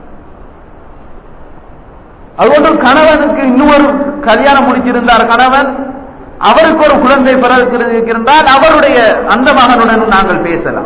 அதுபோன்று கணவனுக்கு இன்னொரு கல்யாணம் முடிச்சிருந்தார் கணவன் அவருக்கு ஒரு குழந்தை பிறந்திருந்தால் அவருடைய அந்த மகனுடன் நாங்கள் பேசலாம்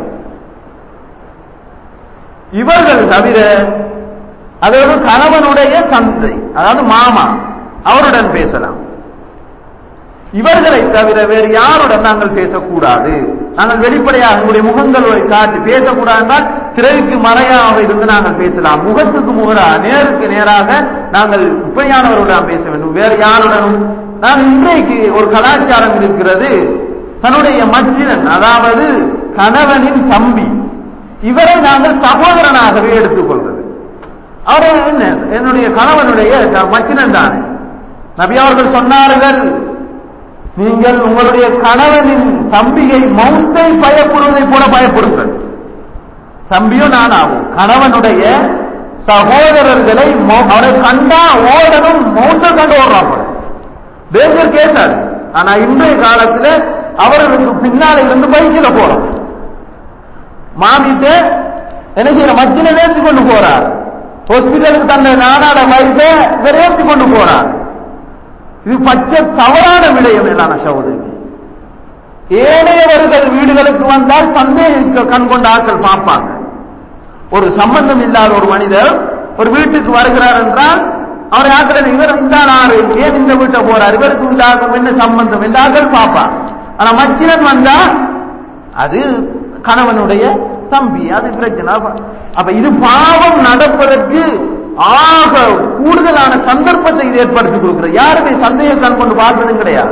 இவர்கள் தவிர அதாவது கணவனுடைய தந்தை அதாவது மாமா அவருடன் பேசலாம் இவர்களை தவிர வேறு யாருடன் நாங்கள் பேசக்கூடாது நாங்கள் வெளிப்படையாக எங்களுடைய முகங்களை காட்டி பேசக்கூடாது என்றால் திரைக்கு மறையாக இருந்து நாங்கள் பேசலாம் முகத்துக்கு முகரா நேருக்கு நேராக நாங்கள் இப்படியானவர்களுடன் பேச வேண்டும் வேறு யாருடனும் நாங்கள் இன்றைக்கு ஒரு கலாச்சாரம் இருக்கிறது தன்னுடைய மச்சினன் அதாவது கணவனின் தம்பி இவரை நாங்கள் சகோதரனாகவே எடுத்துக்கொள்வது அவர் என்ன என்னுடைய கணவனுடைய மச்சினன் தானே நபி அவர்கள் சொன்னார்கள் நீங்கள் உங்களுடைய கணவனின் தம்பியை மௌத்தை பயப்படுவதை போல பயப்படுங்கள் தம்பியும் நான் ஆகும் கணவனுடைய சகோதரர்களை மௌ- அவரை கண்டா ஓடணும் மௌத்த கண்டு ஓடுறாங்க டேஞ்சர் கேட்டார் ஆனா இன்றைய காலத்துல அவர்களுக்கு பின்னால இருந்து பைக்கில போறோம் மாமிட்டு என்ன செய்யற மச்சில ஏற்றி கொண்டு போறார் ஹாஸ்பிட்டலுக்கு தன்னை நாடாட வைத்த இவர் ஏற்றி கொண்டு போறார் இது பச்சை தவறான விடயம் மேலான சகோதரி ஏனையவர்கள் வீடுகளுக்கு வந்தால் சந்தேகிக்க கண் கொண்ட ஆட்கள் பார்ப்பாங்க ஒரு சம்பந்தம் இல்லாத ஒரு மனிதர் ஒரு வீட்டுக்கு வருகிறார் என்றால் அவர் ஆக்கள் இவர் இந்த ஆறு ஏன் இந்த வீட்டை போறார் இவருக்கு இந்த ஆக்கம் என்ன சம்பந்தம் இந்த ஆக்கள் பார்ப்பார் ஆனா மச்சினன் வந்தா அது கணவனுடைய தம்பி அது பிரச்சனை அப்ப- அப்ப இது பாவம் நடப்பதற்கு ஆக கூடுதலான சந்தர்ப்பத்தை இது ஏற்படுத்தி கொடுக்கிறது யாருமே சந்தேகம் கண் கொண்டு பார்த்ததும் கிடையாது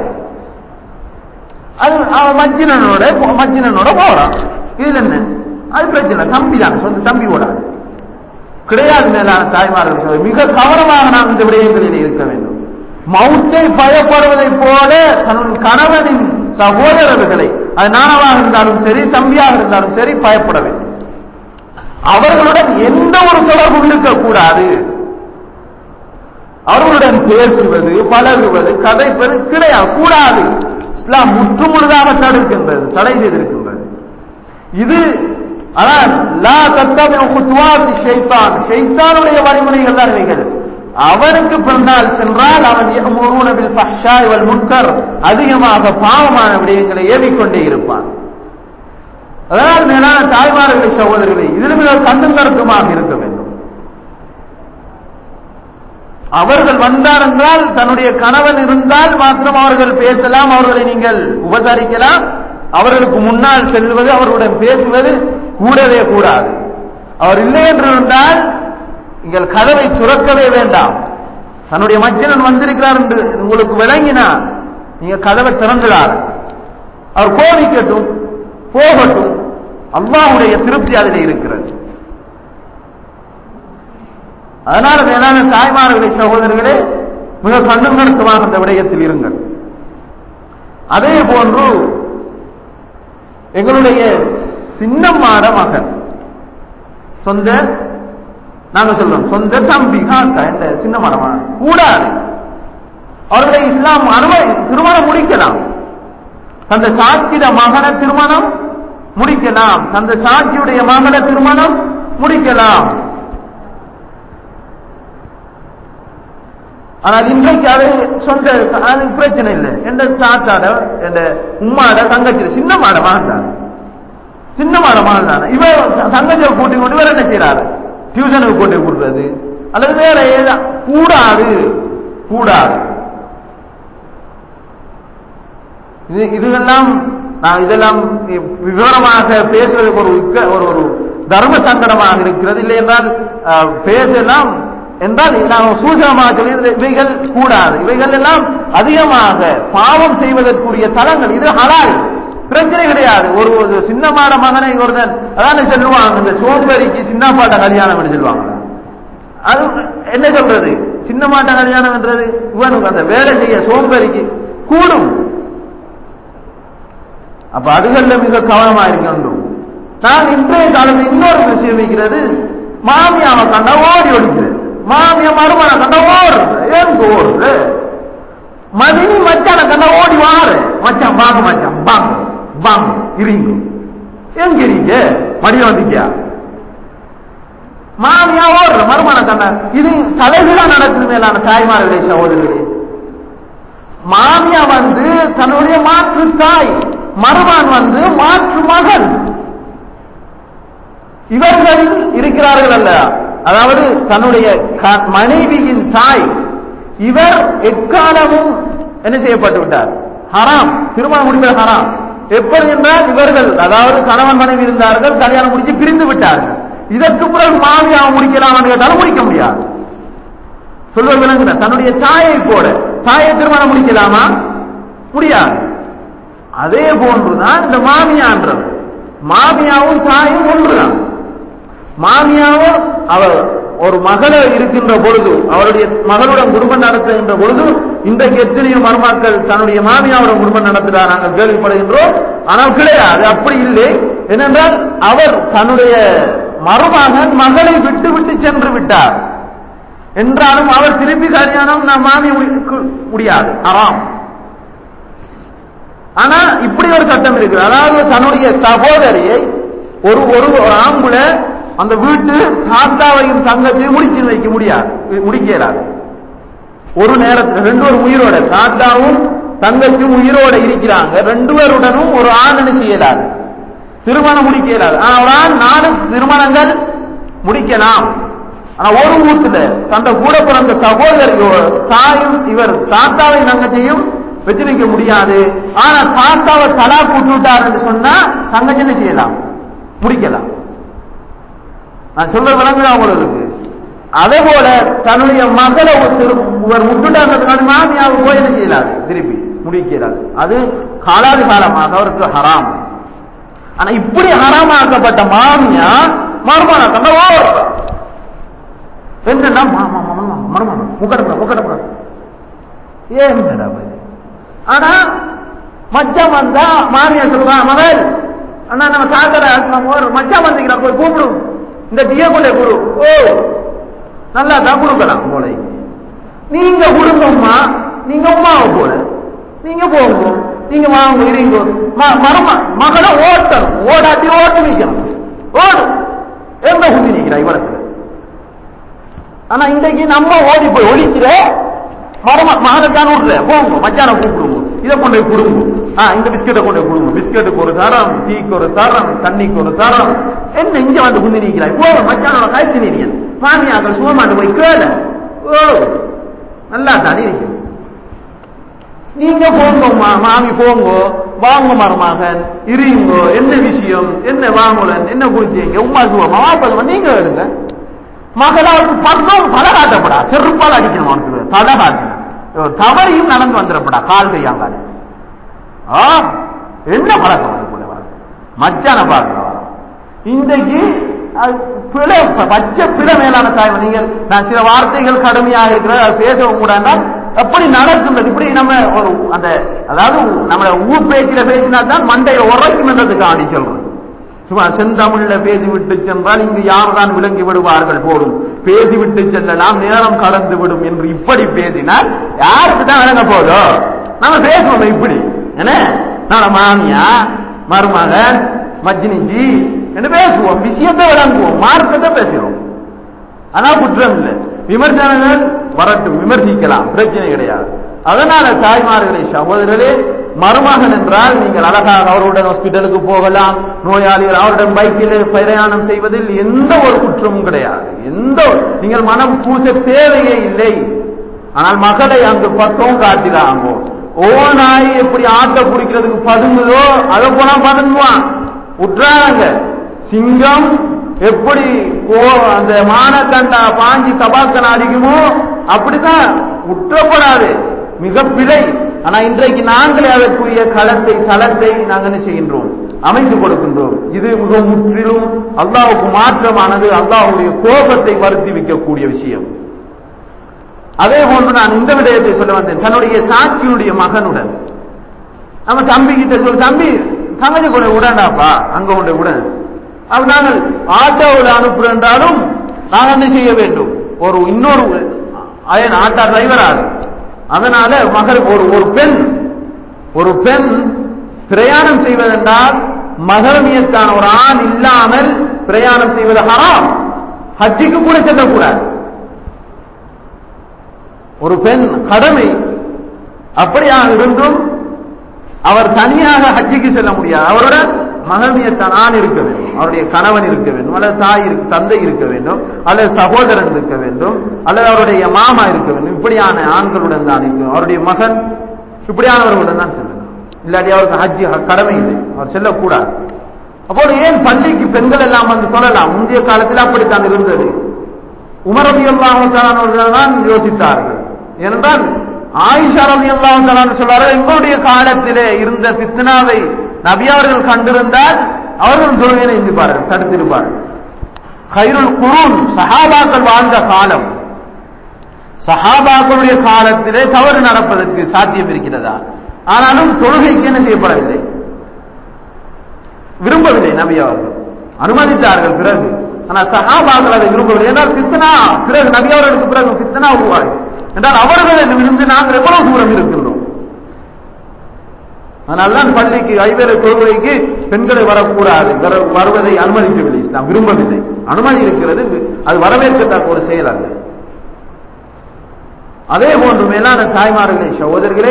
அது அவன் மச்சினனோட போ- மச்சினனோட போறான் இதுல என்ன அது பிரச்சனை தம்பி தான் சொந்த தம்பி ஓடாது கிடையாது மேலான தாய்மார்கள் சொல்ல மிக கவனமாக நாம் இந்த விடயங்களில் இருக்க வேண்டும் மௌத்தை பயப்படுவதைப் போல தன் கணவனின் சகோதரர்களை அது நானவாக இருந்தாலும் சரி தம்பியாக இருந்தாலும் சரி பயப்பட வேண்டும் அவர்களுடன் எந்த ஒரு தொடர்பும் இருக்கக்கூடாது அவர்களுடன் பேசுவது பழகுவது கதைப்பது கிடையாது கூடாது இஸ்லாம் முற்றுமுழுதாக தடுக்கின்றது தடை செய்திருக்கின்றது இது ஆனால் லா தத்தபிஉ குத்துவாத் ஷைத்தான் ஷைத்தானுடைய வழிமுறைகள் தான் இவைகள் அவனுக்கு பின்னால் சென்றால் அவன் யஅமுரூன பில் ஃபஹ்ஷாய் வல் முன்கர் அதிகமாக பாவமான விடயங்களை ஏவிக்கொண்டே இருப்பான் அதனால் மேலான தாய்மார்களை சகோதரர்களை இதில் மிக கண்ணும் கருத்துமாக இருக்க வேண்டும் அவர்கள் வந்தார் என்றால் தன்னுடைய கணவன் இருந்தால் மாத்திரம் அவர்கள் பேசலாம் அவர்களை நீங்கள் உபசரிக்கலாம் அவர்களுக்கு முன்னால் செல்வது அவர்களுடன் பேசுவது கூடவே கூடாது அவர் இல்லை என்று இருந்தால் நீங்கள் கதவை துறக்கவே வேண்டாம் தன்னுடைய மச்சனன் வந்திருக்கிறார் என்று உங்களுக்கு விளங்கினா நீங்க கதவை திறந்துடார் அவர் கோபிக்கட்டும் போகட்டும் அல்லாஹ்வுடைய திருப்தி அதில் இருக்கிறது அதனால மேலான தாய்மார்களை சகோதரர்களே மிக கண்ணும் கருத்துமாக இந்த விடயத்தில் இருங்கள் அதே போன்று எங்களுடைய சின்னம்மாட மகன் சொந்த நாங்க சொல்றோம் சொந்த தம்பி காக்கா என்ற சின்னம்மாட மகன் கூடாது அவர்களை இஸ்லாம் அனுமதி திருமணம் முடிக்கலாம் தந்த சாட்சிட மகன திருமணம் முடிக்கலாம் தந்த சாட்சியுடைய மகன திருமணம் முடிக்கலாம் ஆனால் இன்றைக்கு அது சொந்த அது பிரச்சனை இல்லை எந்த தாத்தாட எந்த உம்மாட தங்கச்சி சின்ன மாட மகன் சின்ன மாட மகன் தானே இவர் தங்கச்சியை கூட்டி கொண்டு இவர் என்ன செய்யறாரு டியூஷனுக்கு கூட்டி கொடுக்குறது அல்லது வேற ஏதா கூடாது கூடாது இது இதுவெல்லாம் நான் இதெல்லாம் விவரமாக பேசுவதற்கு ஒரு உக்க- ஒரு ஒரு தர்ம சங்கடமாக இருக்கிறது இல்லை என்றால் அஹ், பேசலாம் என்றால் நான் சூசகமாக சொல்கிறது இவைகள் கூடாது இவைகள் எல்லாம் அதிகமாக பாவம் செய்வதற்குரிய தலங்கள் இது ஹலால் பிரச்சனை கிடையாது ஒரு ஒரு சின்னமான மகனை ஒருத்தன் அதானே சொல்லுவாங்க இந்த சோம்பேறிக்கு சின்னப்பாட்ட கல்யாணம் என்று சொல்லுவாங்க அது என்ன சொல்றது சின்னமாட்ட கல்யாணம் என்றது இவனுக்கு அந்த வேலை செய்ய சோம்பேறிக்கு கூடும் அப்ப அதுகள்ல மிக கவனமா இருக்கணும் நான் இன்றைய காலத்தில் இன்னொரு விஷயம் இருக்கிறது மாமியாவை கண்டா ஓடி ஒழிக்குது மாமியா மருமனை கண்டா ஓடுறது ஏன் ஓடுறது மதினி மச்சான கண்டா ஓடி வாரு மச்சான் வாங்க மச்சான் வாங்க வாங்க இருங்க எங்க இருங்க மடிய வந்தீங்க மாமியா ஓடுற மருமனை கண்டா இது தலைகீழா நடக்குது மேலான தாய்மார்களே சகோதரிகளே மாமியா வந்து தன்னுடைய மாற்று தாய் மருமான் வந்து மாற்று மகன் இவர்கள் இருக்கிறார்கள் அல்ல அதாவது தன்னுடைய க- மனைவியின் தாய் இவர் எக்காலமும் என்ன செய்யப்பட்டு விட்டார் ஹராம் திருமணம் முடிவது ஹராம் எப்படி என்றால் இவர்கள் அதாவது கணவன் மனைவி இருந்தார்கள் கல்யாணம் முடிச்சு பிரிந்து விட்டார்கள் இதற்கு பிறகு மாமியாவை முடிக்கலாம்னு கேட்டாலும் முடிக்க முடியாது சொல்வது விளங்குற தன்னுடைய தாயை போல தாயை திருமணம் முடிக்கலாமா முடியாது அதே போன்றுதான் இந்த மாமியான்றது மாமியாவும் தாயும் ஒன்றுதான் மாமியாவும் அவர் ஒரு மகளை இருக்கின்ற பொழுது அவருடைய மகளுடன் குடும்பம் நடத்துகின்ற பொழுது இன்றைக்கு எத்தனையோ மருமக்கள் தன்னுடைய மாமியாவுடன் குடும்பம் நடத்துகிறார் நாங்கள் கேள்விப்படுகின்றோம் ஆனால் கிடையாது அப்படி இல்லை ஏனென்றால் அவர் தன்னுடைய மருமகன் மகளை விட்டு விட்டு சென்று விட்டார் என்றாலும் அவர் திருப்பி கல்யாணம் நான் மாமி முடி- முடியாது ஆறாம் ஆனா இப்படி ஒரு சட்டம் இருக்கு அதாவது தன்னுடைய சகோதரியை ஒரு ஒரு ஆம்புல அந்த வீட்டு தாத்தாவையும் தங்கத்தையும் முடிச்சு வைக்க முடியாது முடிக்க இயலாது ஒரு நேரத்தில் ரெண்டு பேரும் உயிரோட தாத்தாவும் தங்கச்சியும் உயிரோட இருக்கிறாங்க ரெண்டு பேருடனும் ஒரு ஆண் என்ன செய்யலாது திருமணம் முடிக்க இயலாது ஆனா ஒரு ஆண் நாலு திருமணங்கள் முடிக்கலாம் ஆனா ஒரு வீட்டுல தந்த கூட பிறந்த சகோதரியோட தாயும் இவர் தாத்தாவையும் தங்கச்சியும் வச்சிருக்க முடியாது ஆனா தாத்தாவை தலா கூட்டுட்டாருன்னு சொன்னா தங்கச்சி என்ன செய்யலாம் முடிக்கலாம் நான் சொல்ற விளங்குதா உங்களுக்கு அதே போல தன்னுடைய மகளை ஒரு திரு- இவர் முட்டுட்டாங்கிறதுக்கான மாமியாவை போய் என்ன செய்யலாது திருப்பி முடிக்கிறார் அது காலாதி காலமாக அவருக்கு ஹராம் ஆனா இப்படி ஹராமாக்கப்பட்ட மாமியா மருமனா தந்த ஓவர் என்னன்னா மாமா மாமா மருமனா முக்கடப்பட முக்கடப்பட ஏன் இது? ஆனா மச்சான் வந்தா மாமியார் சொல்லுவா மகள் அண்ணா நம்ம தாத்தர ஒரு மச்சான் வந்தீங்களா போய் கூப்பிடும் இந்த டீய கொண்டே கொடு ஓ நல்லா தான் கொடுக்கலாம் போல நீங்க கொடுங்கம்மா நீங்க உமாவை போல நீங்க போங்க நீங்க வாங்க இருங்க ம- மரும மகளை ஓட்டணும் ஓடாட்டி ஓட்டு நிக்கணும் ஓடும் எங்க குத்தி நிக்கிறா இவருக்கு ஆனா இன்றைக்கு நம்ம ஓடி போய் ஒழிக்கிற மரம மகனுக்கான விடல போங்க மச்சான கூப்பிடுங்க இதை கொண்டு போய் கொடுங்க ஆ இந்த பிஸ்கெட்டை கொண்டு போய் கொடுங்க பிஸ்கெட்டுக்கு ஒரு தரம் டீக்கு ஒரு தரம் தண்ணிக்கு ஒரு தரம் என்ன இங்க வந்து குந்தி நிற்கிறாய் போ மச்சானோட காய்ச்சி நீங்க மாமியாக்கள் சுகமாண்டு போய் கேளு ஓ நல்லா தானே இருக்கு நீங்க போங்க மா- மாமி போங்க வாங்க மருமகன் இருங்கோ என்ன விஷயம் என்ன வாங்குலன் என்ன குடிச்சீங்க உமா சுவமா வாப்பது நீங்க எடுங்க மகளாவுக்கு பக்கம் தலை காட்டப்படா செருப்பால் அடிக்கணும் அவனுக்கு தலை காட்டணும் தவறையும் நடந்து வந்துடப்படா கால் கையாங்கால் ஆ என்ன பழக்கம் அது கூட மச்சான பார்க்கலாம் இன்றைக்கு அது பிழை பச்சை பிழை மேலான தாய்மை நீங்கள் நான் சில வார்த்தைகள் கடுமையாக இருக்கிற அது பேசவும் கூடாது எப்படி நடக்கின்றது இப்படி நம்ம ஒரு அந்த அதாவது நம்ம ஊர் பேச்சில பேசினா தான் மண்டையில உரைக்கும் என்றதுக்காண்டி சொல்றோம் சும்மா செந்தமிழ்ல பேசிவிட்டு சென்றால் இங்கு யார்தான் விளங்கி விடுவார்கள் போடும் பேசிவிட்டு செல்லலாம் நேரம் கடந்து விடும் என்று இப்படி பேசினால் யாருக்கு தான் விளங்க போதோ நம்ம பேசுவோம் இப்படி என்ன நம்ம மாமியா மருமகன் மஜ்னிஜி என்று பேசுவோம் விஷயத்தை விளங்குவோம் மார்க்கத்தை பேசுகிறோம் ஆனா குற்றம் இல்லை விமர்சனங்கள் வரட்டும் விமர்சிக்கலாம் பிரச்சனை கிடையாது அதனால தாய்மார்களே சகோதரர்களே மருமகன் என்றால் நீங்கள் அழகாக அவருடன் ஹாஸ்பிட்டலுக்கு போகலாம் நோயாளிகள் அவருடன் பைக்கில் பிரயாணம் செய்வதில் எந்த ஒரு குற்றமும் கிடையாது எந்த ஒரு- நீங்கள் மனம் பூச தேவையே இல்லை ஆனால் மகளை அங்கு பக்கம் காட்டினாங்க ஓ நாய் எப்படி ஆட்ட குடிக்கிறதுக்கு பதுங்குதோ அதை போனா பதுங்குவான் உற்றாங்க சிங்கம் எப்படி போ அந்த மானக்கண்டா பாஞ்சி தபாக்கன் அடிக்குமோ அப்படிதான் உற்றப்படாது மிக பிழை ஆனா இன்றைக்கு நாங்களே அதற்குரிய களத்தை களத்தை நாங்கள் என்ன செய்கின்றோம் அமைத்து கொடுக்கின்றோம் இது மிக முற்றிலும் அல்லாஹ்வுக்கு மாற்றமானது அல்லாஹ்வுடைய கோபத்தை வருத்தி வைக்கக்கூடிய விஷயம் அதே போன்று நான் இந்த விடயத்தை சொல்ல வந்தேன் தன்னுடைய சாட்சியுடைய மகனுடன் நம்ம தம்பி கிட்ட சொல்லி தம்பி தங்கச்சி கொண்டு விடண்டாப்பா அங்க கொண்டு விட அது நாங்கள் ஆட்டோவில் அனுப்புகின்றாலும் நாங்கள் என்ன செய்ய வேண்டும் ஒரு இன்னொரு அயன் ஆட்டோ டிரைவராக அதனால மகள் ஒரு ஒரு பெண் ஒரு பெண் பிரயாணம் செய்வதென்றால் மகரமியத்தான ஒரு ஆண் இல்லாமல் பிரயாணம் செய்வது ஹராம் ஹஜ்ஜிக்கு கூட செல்லக்கூடாது ஒரு பெண் கடமை அப்படியாக இருந்தும் அவர் தனியாக ஹஜ்ஜிக்கு செல்ல முடியாது அவரோட மகனியத்தான் ஆண் இருக்க வேண்டும் அவருடைய கணவன் இருக்க வேண்டும் அல்லது தாய் இருக்க தந்தை இருக்க வேண்டும் அல்லது சகோதரன் இருக்க வேண்டும் அல்லது அவருடைய மாமா இருக்க வேண்டும் இப்படியான ஆண்களுடன் தான் இருக்கும் அவருடைய மகன் இப்படியானவர்களுடன் தான் செல்லலாம் இல்லாட்டி அவருக்கு ஹஜ்ஜி கடமை இல்லை அவர் செல்லக்கூடாது அப்போது ஏன் பள்ளிக்கு பெண்கள் எல்லாம் வந்து சொல்லலாம் முந்தைய காலத்தில் அப்படித்தான் இருந்தது உமரபி அல்லாஹான் தான் யோசித்தார்கள் ஏனென்றால் ஆயிஷா ரபி அல்லாஹான் சொல்றார்கள் எங்களுடைய காலத்திலே இருந்த பித்னாவை நபி அவர்கள் கண்டிருந்தால் அவர்கள் தொழுகையை இருப்பார்கள் தடுத்திருப்பார்கள் கைருள் குருன் சஹாபாக்கள் வாழ்ந்த காலம் சஹாபாக்களுடைய காலத்திலே தவறு நடப்பதற்கு சாத்தியம் இருக்கிறதா ஆனாலும் தொழுகைக்கு என்ன செய்யப்படவில்லை விரும்பவில்லை நபி அவர்கள் அனுமதித்தார்கள் பிறகு ஆனால் சஹாபாக்கள் அதை விரும்பவில்லை என்றால் பித்தனா பிறகு நபி அவர்களுக்கு பிறகு பித்தனா உருவாகி என்றால் அவர்களிடம் இருந்து நாங்கள் எவ்வளவு தூரம் இருக்கின்றோம் அதனால்தான் பள்ளிக்கு ஐவேறு தொழுகைக்கு பெண்களை வரக்கூடாது வர- வருவதை அனுமதிக்கவில்லை இஸ்லாம் விரும்பவில்லை அனுமதி இருக்கிறது அது வரவேற்கத்தக்க ஒரு செயல் அல்ல அதே போன்று மேலான தாய்மார்களே சகோதரர்களே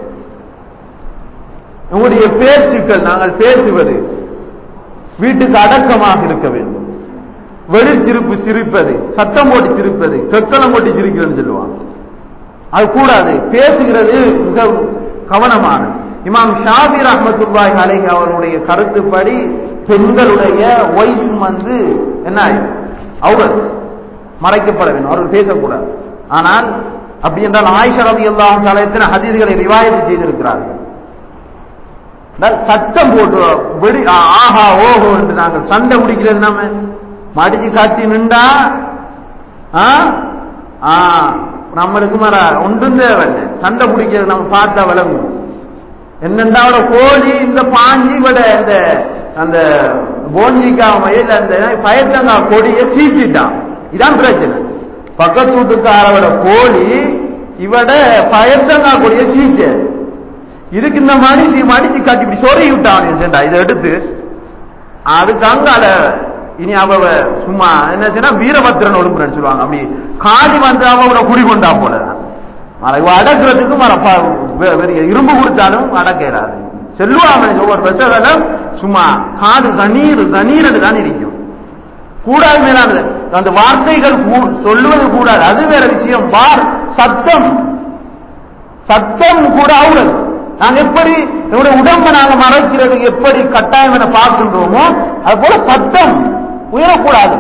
உங்களுடைய பேச்சுக்கள் நாங்கள் பேசுவது வீட்டுக்கு அடக்கமாக இருக்க வேண்டும் வெளிர் சிரிப்பு சிரிப்பது சத்தம் போட்டு சிரிப்பது சொத்தனம் போட்டு சிரிக்கிறதுன்னு சொல்லுவாங்க அது கூடாது பேசுகிறது மிக கவனமான இமாம் ஷாபி ரஹமத்துல்லாஹி அலைஹி அவருடைய கருத்துப்படி பெண்களுடைய வயசு வந்து என்ன அவர் மறைக்கப்பட வேண்டும் அவர்கள் பேசக்கூடாது ஆனால் அப்படி என்றால் ஆயிஷா ரவி அல்லாஹ் தலையத்தின ஹதீதுகளை ரிவாயத்து செய்திருக்கிறார்கள் என்றால் சட்டம் போட்டு வெடி ஆ- ஆஹா ஓஹோ என்று நாங்கள் சண்டை முடிக்கிறது நாம மடிச்சு காட்டி நின்றா ஆ? ஆ, நம்மளுக்கு மர ஒன்றும் தேவையில்லை சண்டை பிடிக்கிறது நம்ம பார்த்தா விளங்கும் என்னென்றா அவட கோழி இந்த பாஞ்சி விட இந்த அந்த போஞ்சிக்காய் மயில் அந்த பயத்தங்காய் கொடியை சீச்சிட்டான் இதான் பிரச்சனை பக்கத்து வீட்டுக்காரவோட கோழி இவட பயத்தங்காய் கொடியை சீச்ச இதுக்கு இந்த மடிச்சு மடிச்சு கட்டி இப்படி சொறி விட்டான் இதை எடுத்து அதுக்கு அங்கால இனி அவ சும்மா என்ன செய்யணும் வீரபத்திரன் ஒழுங்குன்னு சொல்லுவாங்க அப்படி காடி வந்து அவட குடி கொண்டா போல மர இவ அடக்கிறதுக்கு மர ப- வெ- வெறிய இரும்பு கொடுத்தாலும் அடக்க இயலாது செல்லுவாங்க ஒவ்வொரு பிரசவம் சும்மா காது கண்ணீர் கண்ணீர் தான் இருக்கும் கூடாது மேலானது அந்த வார்த்தைகள் கூ- சொல்லுவது கூடாது அது வேற விஷயம் வார் சத்தம் சத்தம் கூட அவுறது நாங்க எப்படி நம்முடைய உடம்பை நாங்க மறைக்கிறது எப்படி கட்டாயம் என பார்க்கின்றோமோ அது போல சத்தம் உயரக்கூடாது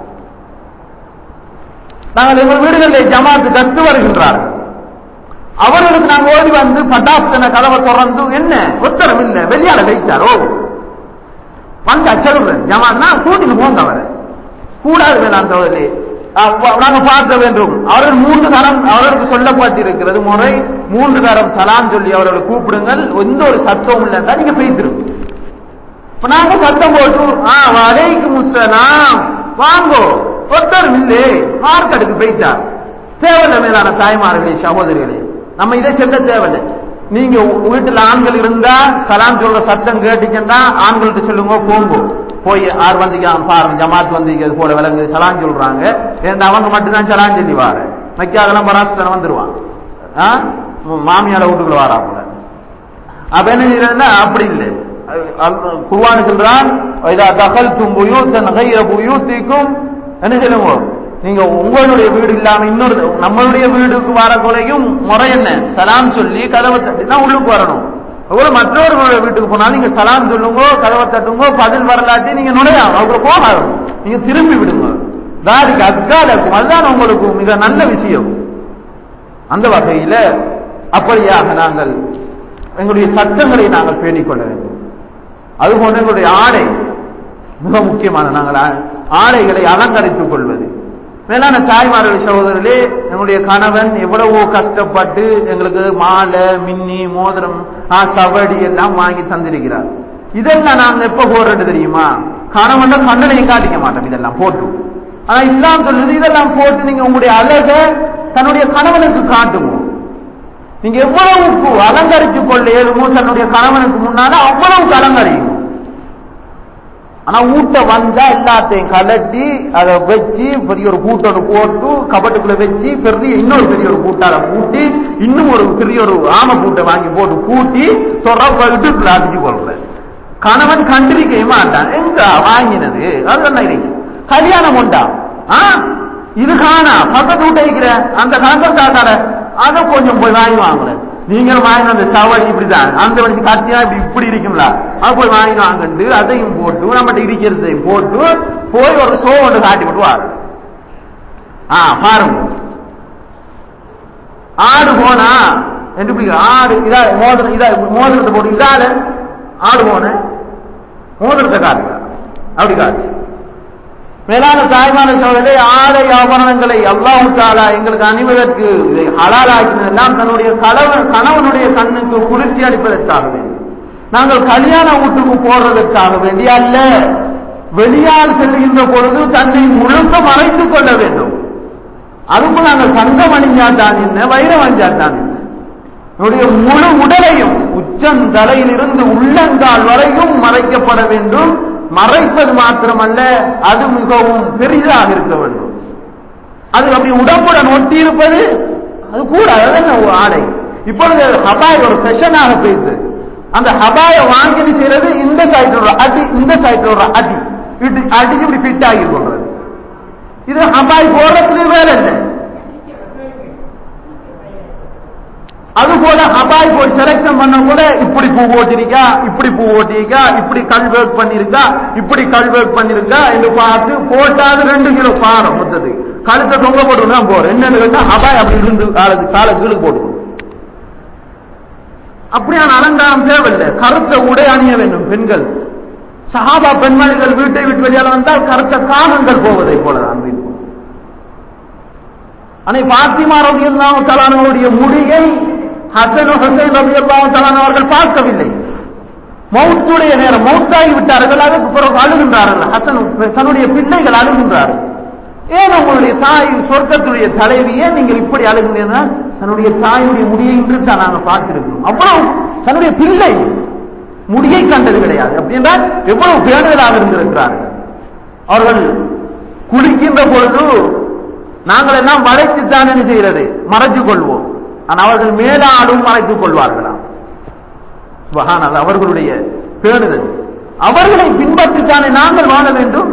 நாங்கள் எங்கள் வீடுகளில் ஜமாத்து கத்து வருகின்றார்கள் அவர்களுக்கு நாங்க ஓடி வந்து பட்டாசன கதவை திறந்து என்ன உத்தரம் இல்ல வெளியால வைத்தாரோ வந்தா சொல்றேன் ஜமாத்னா கூட்டிட்டு போங்க அவரை கூடாது வேணாம் தோழர்களே அஹ் வ- நாங்க பார்க்க வேண்டும் அவர்கள் மூன்று தரம் அவர்களுக்கு சொல்லப்பட்டிருக்கிறது முறை மூன்று தரம் சலாம் சொல்லி அவர்களை கூப்பிடுங்கள் எந்த ஒரு சத்தமும் இல்லைன்னா நீங்க பேசிருங்க இப்ப நாங்க சத்தம் போட்டு ஆ வலைக்கு முசலாம் வாங்கோ ஒருத்தர் இல்லே மார்க்கெட்டுக்கு போயிட்டார் தேவையில்லை மேலான தாய்மார்களே சகோதரிகளே நம்ம இதை செல்ல தேவையில்லை நீங்க உ- வீட்டுல ஆண்கள் இருந்தா சலாம் சொல்ற சத்தம் கேட்டுச்சுன்னா ஆண்கள்ட்ட சொல்லுங்க போங்க போய் ஆறு வந்திக்கு பாருங்க ஜமாத் வந்திக்கு அது போல விலங்கு சலான் சொல்றாங்க ஏன்னா அவங்க மட்டும்தான் சலான் சொல்லி வார மைக்காதெல்லாம் பராசனம் வந்துருவான் ஆ? மாமியார வீட்டுக்குள்ள வாராப்புல அப்ப என்ன செய்யறதுன்னா அப்படி இல்லை குர்வான் சொல்றான் இதா தகல்தும் புயூத்தன் கைர புயூத்திக்கும் என்ன சொல்லுங்க நீங்க உங்களுடைய வீடு இல்லாம இன்னொரு நம்மளுடைய வீடுக்கு வர கொலையும் முறை என்ன சலாம் சொல்லி கதவை தட்டி தான் உள்ளுக்கு வரணும் அதுபோல மற்றவர்களுடைய வீட்டுக்கு போனாலும் நீங்க சலாம் சொல்லுங்க கதவை தட்டுங்க பதில் வரலாட்டி நீங்க நுழையாம அவங்க போகாது நீங்க திரும்பி விடுங்க தாரிக்கு அக்காலக்கும் அதுதான் உங்களுக்கு மிக நல்ல விஷயம் அந்த வகையில அப்படியாக நாங்கள் எங்களுடைய சட்டங்களை நாங்கள் பேணிக் கொள்ள வேண்டும் அதுபோன்று எங்களுடைய ஆடை மிக முக்கியமான நாங்கள் ஆ- ஆடைகளை அலங்கரித்துக் கொள்வது மேலான தாய்மார்கள் சகோதரர்களே எங்களுடைய கணவன் எவ்வளவோ கஷ்டப்பட்டு எங்களுக்கு மாலை மின்னி மோதிரம் ஆ, சவடி எல்லாம் வாங்கி தந்திருக்கிறார் இதெல்லாம் நாங்க எப்ப போடுறது தெரியுமா கணவன் கண்ணனையும் காட்டிக்க மாட்டோம் இதெல்லாம் போட்டு ஆனா இஸ்லாம் சொல்லுது இதெல்லாம் போட்டு நீங்க உங்களுடைய அழகை தன்னுடைய கணவனுக்கு காட்டுங்க நீங்க எவ்வளவுக்கு அலங்கரித்துக் கொள்ள இயலுமோ தன்னுடைய கணவனுக்கு முன்னால அவ்வளவுக்கு அலங்கரிக்கும் ஆனா ஊட்ட வந்தா எல்லாத்தையும் கலட்டி அதை வச்சு பெரிய ஒரு கூட்டோட போட்டு கபட்டுக்குள்ள வச்சு பெரிய இன்னொரு பெரிய ஒரு கூட்டால கூட்டி இன்னும் ஒரு பெரிய ஒரு ஆம கூட்டை வாங்கி போட்டு கூட்டி சொல்ற இடுப்புல அடிச்சு கொள்ற கணவன் கண்டிருக்கவே மாட்டான் எங்க வாங்கினது அதெல்லாம் இருக்கு கல்யாணம் உண்டா ஆ இது காணா பக்கத்து வீட்டை இருக்கிற அந்த கணக்கர் காக்கார அதை கொஞ்சம் போய் வாங்கி வாங்குறேன் நீங்கள் வாங்கின அந்த சவடி இப்படிதான் அந்த வழி காட்டியா இப்படி இப்படி இருக்கும்ல அது போய் வாங்கி வாங்கிட்டு அதையும் போட்டு நம்மகிட்ட இருக்கிறதையும் போட்டு போய் ஒரு ஷோ ஒன்று காட்டி விட்டு வாரு ஆ பாருங்க ஆடு போனா என்று இப்படி ஆடு இதா மோதிரம் இதா மோதிரத்தை போட்டு இதால ஆடு போன மோதிரத்தை காட்டுங்க அப்படி காட்டு மேலான தாய்மான சோதனை ஆடை ஆபரணங்களை அல்லாஹு தாலா எங்களுக்கு அணிவதற்கு இதை ஹலாலாக்கினதெல்லாம் தன்னுடைய கணவன் கணவனுடைய கண்ணுக்கு குளிர்ச்சி அளிப்பதற்காக வேண்டி நாங்கள் கல்யாண வீட்டுக்கு போடுறதற்காக வேண்டி அல்ல வெளியால் செல்கின்ற பொழுது தன்னை முழுக்க மறைத்துக் கொள்ள வேண்டும் அதுக்கு நாங்கள் தங்கம் அணிஞ்சாத்தான் என்ன வைரம் அணிஞ்சாத்தான் என்ன என்னுடைய முழு உடலையும் உச்சம் தலையிலிருந்து உள்ளங்கால் வரையும் மறைக்கப்பட வேண்டும் மறைப்பது மாத்திரமல்ல அது மிகவும் பெரிதாக இருக்க வேண்டும் அது அப்படி உடம்புடன் ஒட்டி இருப்பது அது கூட அதென்ன ஒரு ஆடை இப்பொழுது ஹபாய் ஒரு ஃபெஷனாக போயிடுது அந்த ஹபாய வாங்கி செய்யறது இந்த சைட்ல ஒரு அடி இந்த சைட்ல ஒரு அடி இடி அடிச்சு இப்படி ஃபிட் ஆகி கொள்றது இது ஹபாய் போடுறதுக்கு வேலை இல்லை அது போல ஹபாய் போய் செலக்ஷன் பண்ண கூட இப்படி பூ ஓட்டிருக்கா இப்படி பூ ஓட்டிருக்கா இப்படி கல் ஒர்க் பண்ணிருக்கா இப்படி கல் ஒர்க் பண்ணிருக்கா என்று பார்த்து போட்டாது ரெண்டு கிலோ பாரம் மொத்தது கழுத்தை தொங்க போட்டு தான் போறோம் என்னன்னு கேட்டா ஹபாய் அப்படி இருந்து காலத்து கால கீழே போட்டுக்கணும் அப்படியான அலங்காரம் தேவையில்லை கருத்த உடை அணிய வேண்டும் பெண்கள் சஹாபா பெண்மணிகள் வீட்டை விட்டு வெளியால வந்தால் கருத்த காகங்கள் போவதை போலதான் இருக்கும் அனை பாத்திமா ரவி அல்லாஹ் தலானவருடைய முடியை ஹசன் ஹசைன் ரவி அல்லாஹ் தலான் அவர்கள் பார்க்கவில்லை மௌத்துடைய நேரம் மௌத்தாகி விட்டார்கள் அதற்கு பிறகு அழுகின்றார்கள் ஹசன் தன்னுடைய பிள்ளைகள் அழுகின்றார்கள் ஏன் உங்களுடைய தாய் சொர்க்கத்துடைய தலைவி ஏன் நீங்கள் இப்படி அழுகின்றீங்கன்னா தன்னுடைய தாயுடைய முடியை இன்று தான் நாங்கள் பார்த்திருக்கிறோம் அவ்வளவு தன்னுடைய பிள்ளை முடியை கண்டது கிடையாது அப்படி என்றால் எவ்வளவு பேணுதலாக இருந்திருக்கிறார்கள் அவர்கள் குளிக்கின்ற பொழுது நாங்கள் எல்லாம் மறைத்துத்தான் என்ன செய்கிறது மறைத்துக் கொள்வோம் ஆனால் அவர்கள் மேலாடும் மறைத்துக் கொள்வார்களாம் சுபஹானல்லாஹ், அவர்களுடைய பேணுதல் அவர்களை பின்பற்றித்தானே நாங்கள் வாழ வேண்டும்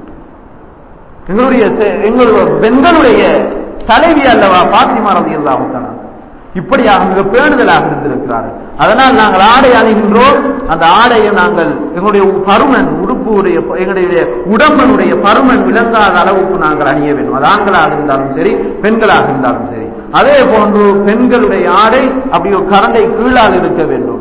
எங்களுடைய செ- எங்களுடைய பெண்களுடைய தலைவி அல்லவா பாத்திமா ரவி அல்லாஹ் இப்படியாக மிக பேணுதலாக இருந்திருக்கிறார்கள் அதனால் நாங்கள் ஆடை அணிகின்றோம் அந்த ஆடையை நாங்கள் எங்களுடைய பருமன் உடுப்புடைய எங்களுடைய உடம்பனுடைய பருமன் விளங்காத அளவுக்கு நாங்கள் அணிய வேண்டும் அது ஆண்களாக இருந்தாலும் சரி பெண்களாக இருந்தாலும் சரி அதே போன்று பெண்களுடைய ஆடை அப்படி ஒரு கரண்டை கீழால் இருக்க வேண்டும்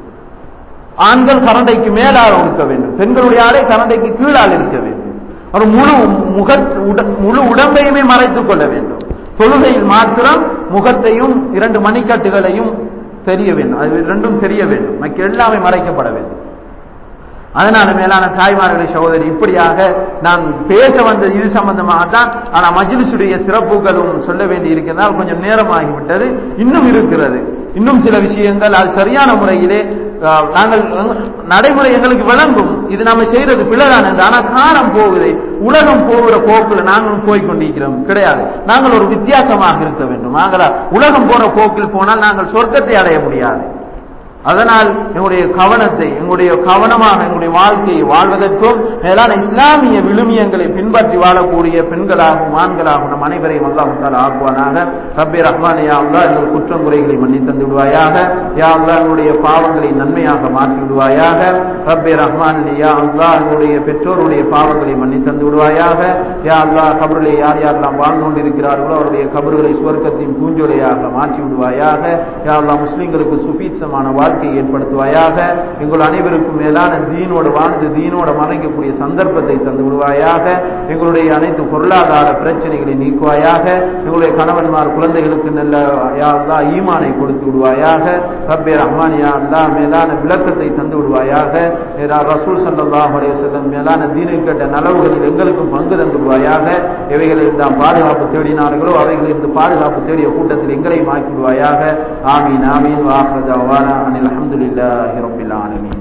ஆண்கள் கரண்டைக்கு மேலால் இருக்க வேண்டும் பெண்களுடைய ஆடை கரண்டைக்கு கீழால் இருக்க வேண்டும் ஒரு முழு முக உட- முழு உடம்பையுமே மறைத்துக் கொள்ள வேண்டும் தொழுகையில் மாத்திரம் முகத்தையும் இரண்டு மணிக்கட்டுகளையும் தெரிய வேண்டும் அது இரண்டும் தெரிய வேண்டும் மற்ற எல்லாமே மறைக்கப்பட வேண்டும் அதனால மேலான தாய்மார்களே சகோதரி இப்படியாக நான் பேச வந்தது இது சம்பந்தமாகத்தான் ஆனா மஜ்லிஸுடைய சிறப்புகளும் சொல்ல வேண்டி இருக்கிறதால் கொஞ்சம் நேரமாகிவிட்டது இன்னும் இருக்கிறது இன்னும் சில விஷயங்கள் அது சரியான முறையிலே அஹ், நாங்கள் அஹ், நடைமுறை எங்களுக்கு விளங்கும் இது நாம செய்யறது பிழைதான் என்று ஆனா காலம் போகுது உலகம் போகிற போக்கில் நாங்களும் போய் கொண்டிருக்கிறோம் கிடையாது நாங்கள் ஒரு வித்தியாசமாக இருக்க வேண்டும் நாங்கள் உலகம் போற போக்கில் போனால் நாங்கள் சொர்க்கத்தை அடைய முடியாது அதனால் எங்களுடைய கவனத்தை எங்களுடைய கவனமாக எங்களுடைய வாழ்க்கையை வாழ்வதற்கும் மேலான இஸ்லாமிய விழுமியங்களை பின்பற்றி வாழக்கூடிய பெண்களாகவும் ஆண்களாகவும் நம் அனைவரையும் அல்லாஹால ஆக்குவானாக ரப்பே ரஹ்மான் யா அல்லா எங்கள் குற்றம் குறைகளை மன்னி தந்து விடுவாயாக யா அல்லா எங்களுடைய பாவங்களை நன்மையாக மாற்றி விடுவாயாக ரப்பே ரஹ்மான் யா அல்லா எங்களுடைய பெற்றோருடைய பாவங்களை மன்னி தந்து விடுவாயாக யா அல்லா கபரிலே யார் யாரெல்லாம் வாழ்ந்து கொண்டிருக்கிறார்களோ அவருடைய கபறுகளை சுவர்க்கத்தின் பூஞ்சொலையாக மாற்றி விடுவாயாக யா அல்லா முஸ்லிம்களுக்கு சுபீட்சமான வாழ்க்கையை ஏற்படுத்துவாயாக எங்கள் அனைவருக்கும் மேலான தீனோடு வாழ்ந்து தீனோட மறைக்கக்கூடிய சந்தர்ப்பத்தை தந்து விடுவாயாக எங்களுடைய அனைத்து பொருளாதார பிரச்சனைகளை நீக்குவாயாக எங்களுடைய கணவன்மார் குழந்தைகளுக்கு நல்ல யா அல்லா ஈமானை கொடுத்து விடுவாயாக ரப்பே ரஹ்மான் யா அல்லா மேலான விளக்கத்தை தந்து விடுவாயாக யா ரசூல் ஸல்லல்லாஹு அலைஹி வஸல்லம் மேலான தீனை கேட்ட நலவுகளில் எங்களுக்கும் பங்கு தந்து விடுவாயாக எவைகளில் நாம் பாதுகாப்பு தேடினார்களோ அவைகளில் இருந்து பாதுகாப்பு தேடிய கூட்டத்தில் எங்களையும் ஆக்கி விடுவாயாக ஆமீன் ஆமீன் வாஹ்ரஜாவானா அனில் அல்ஹம்துலில்லாஹி ரப்பில் ஆலமீன்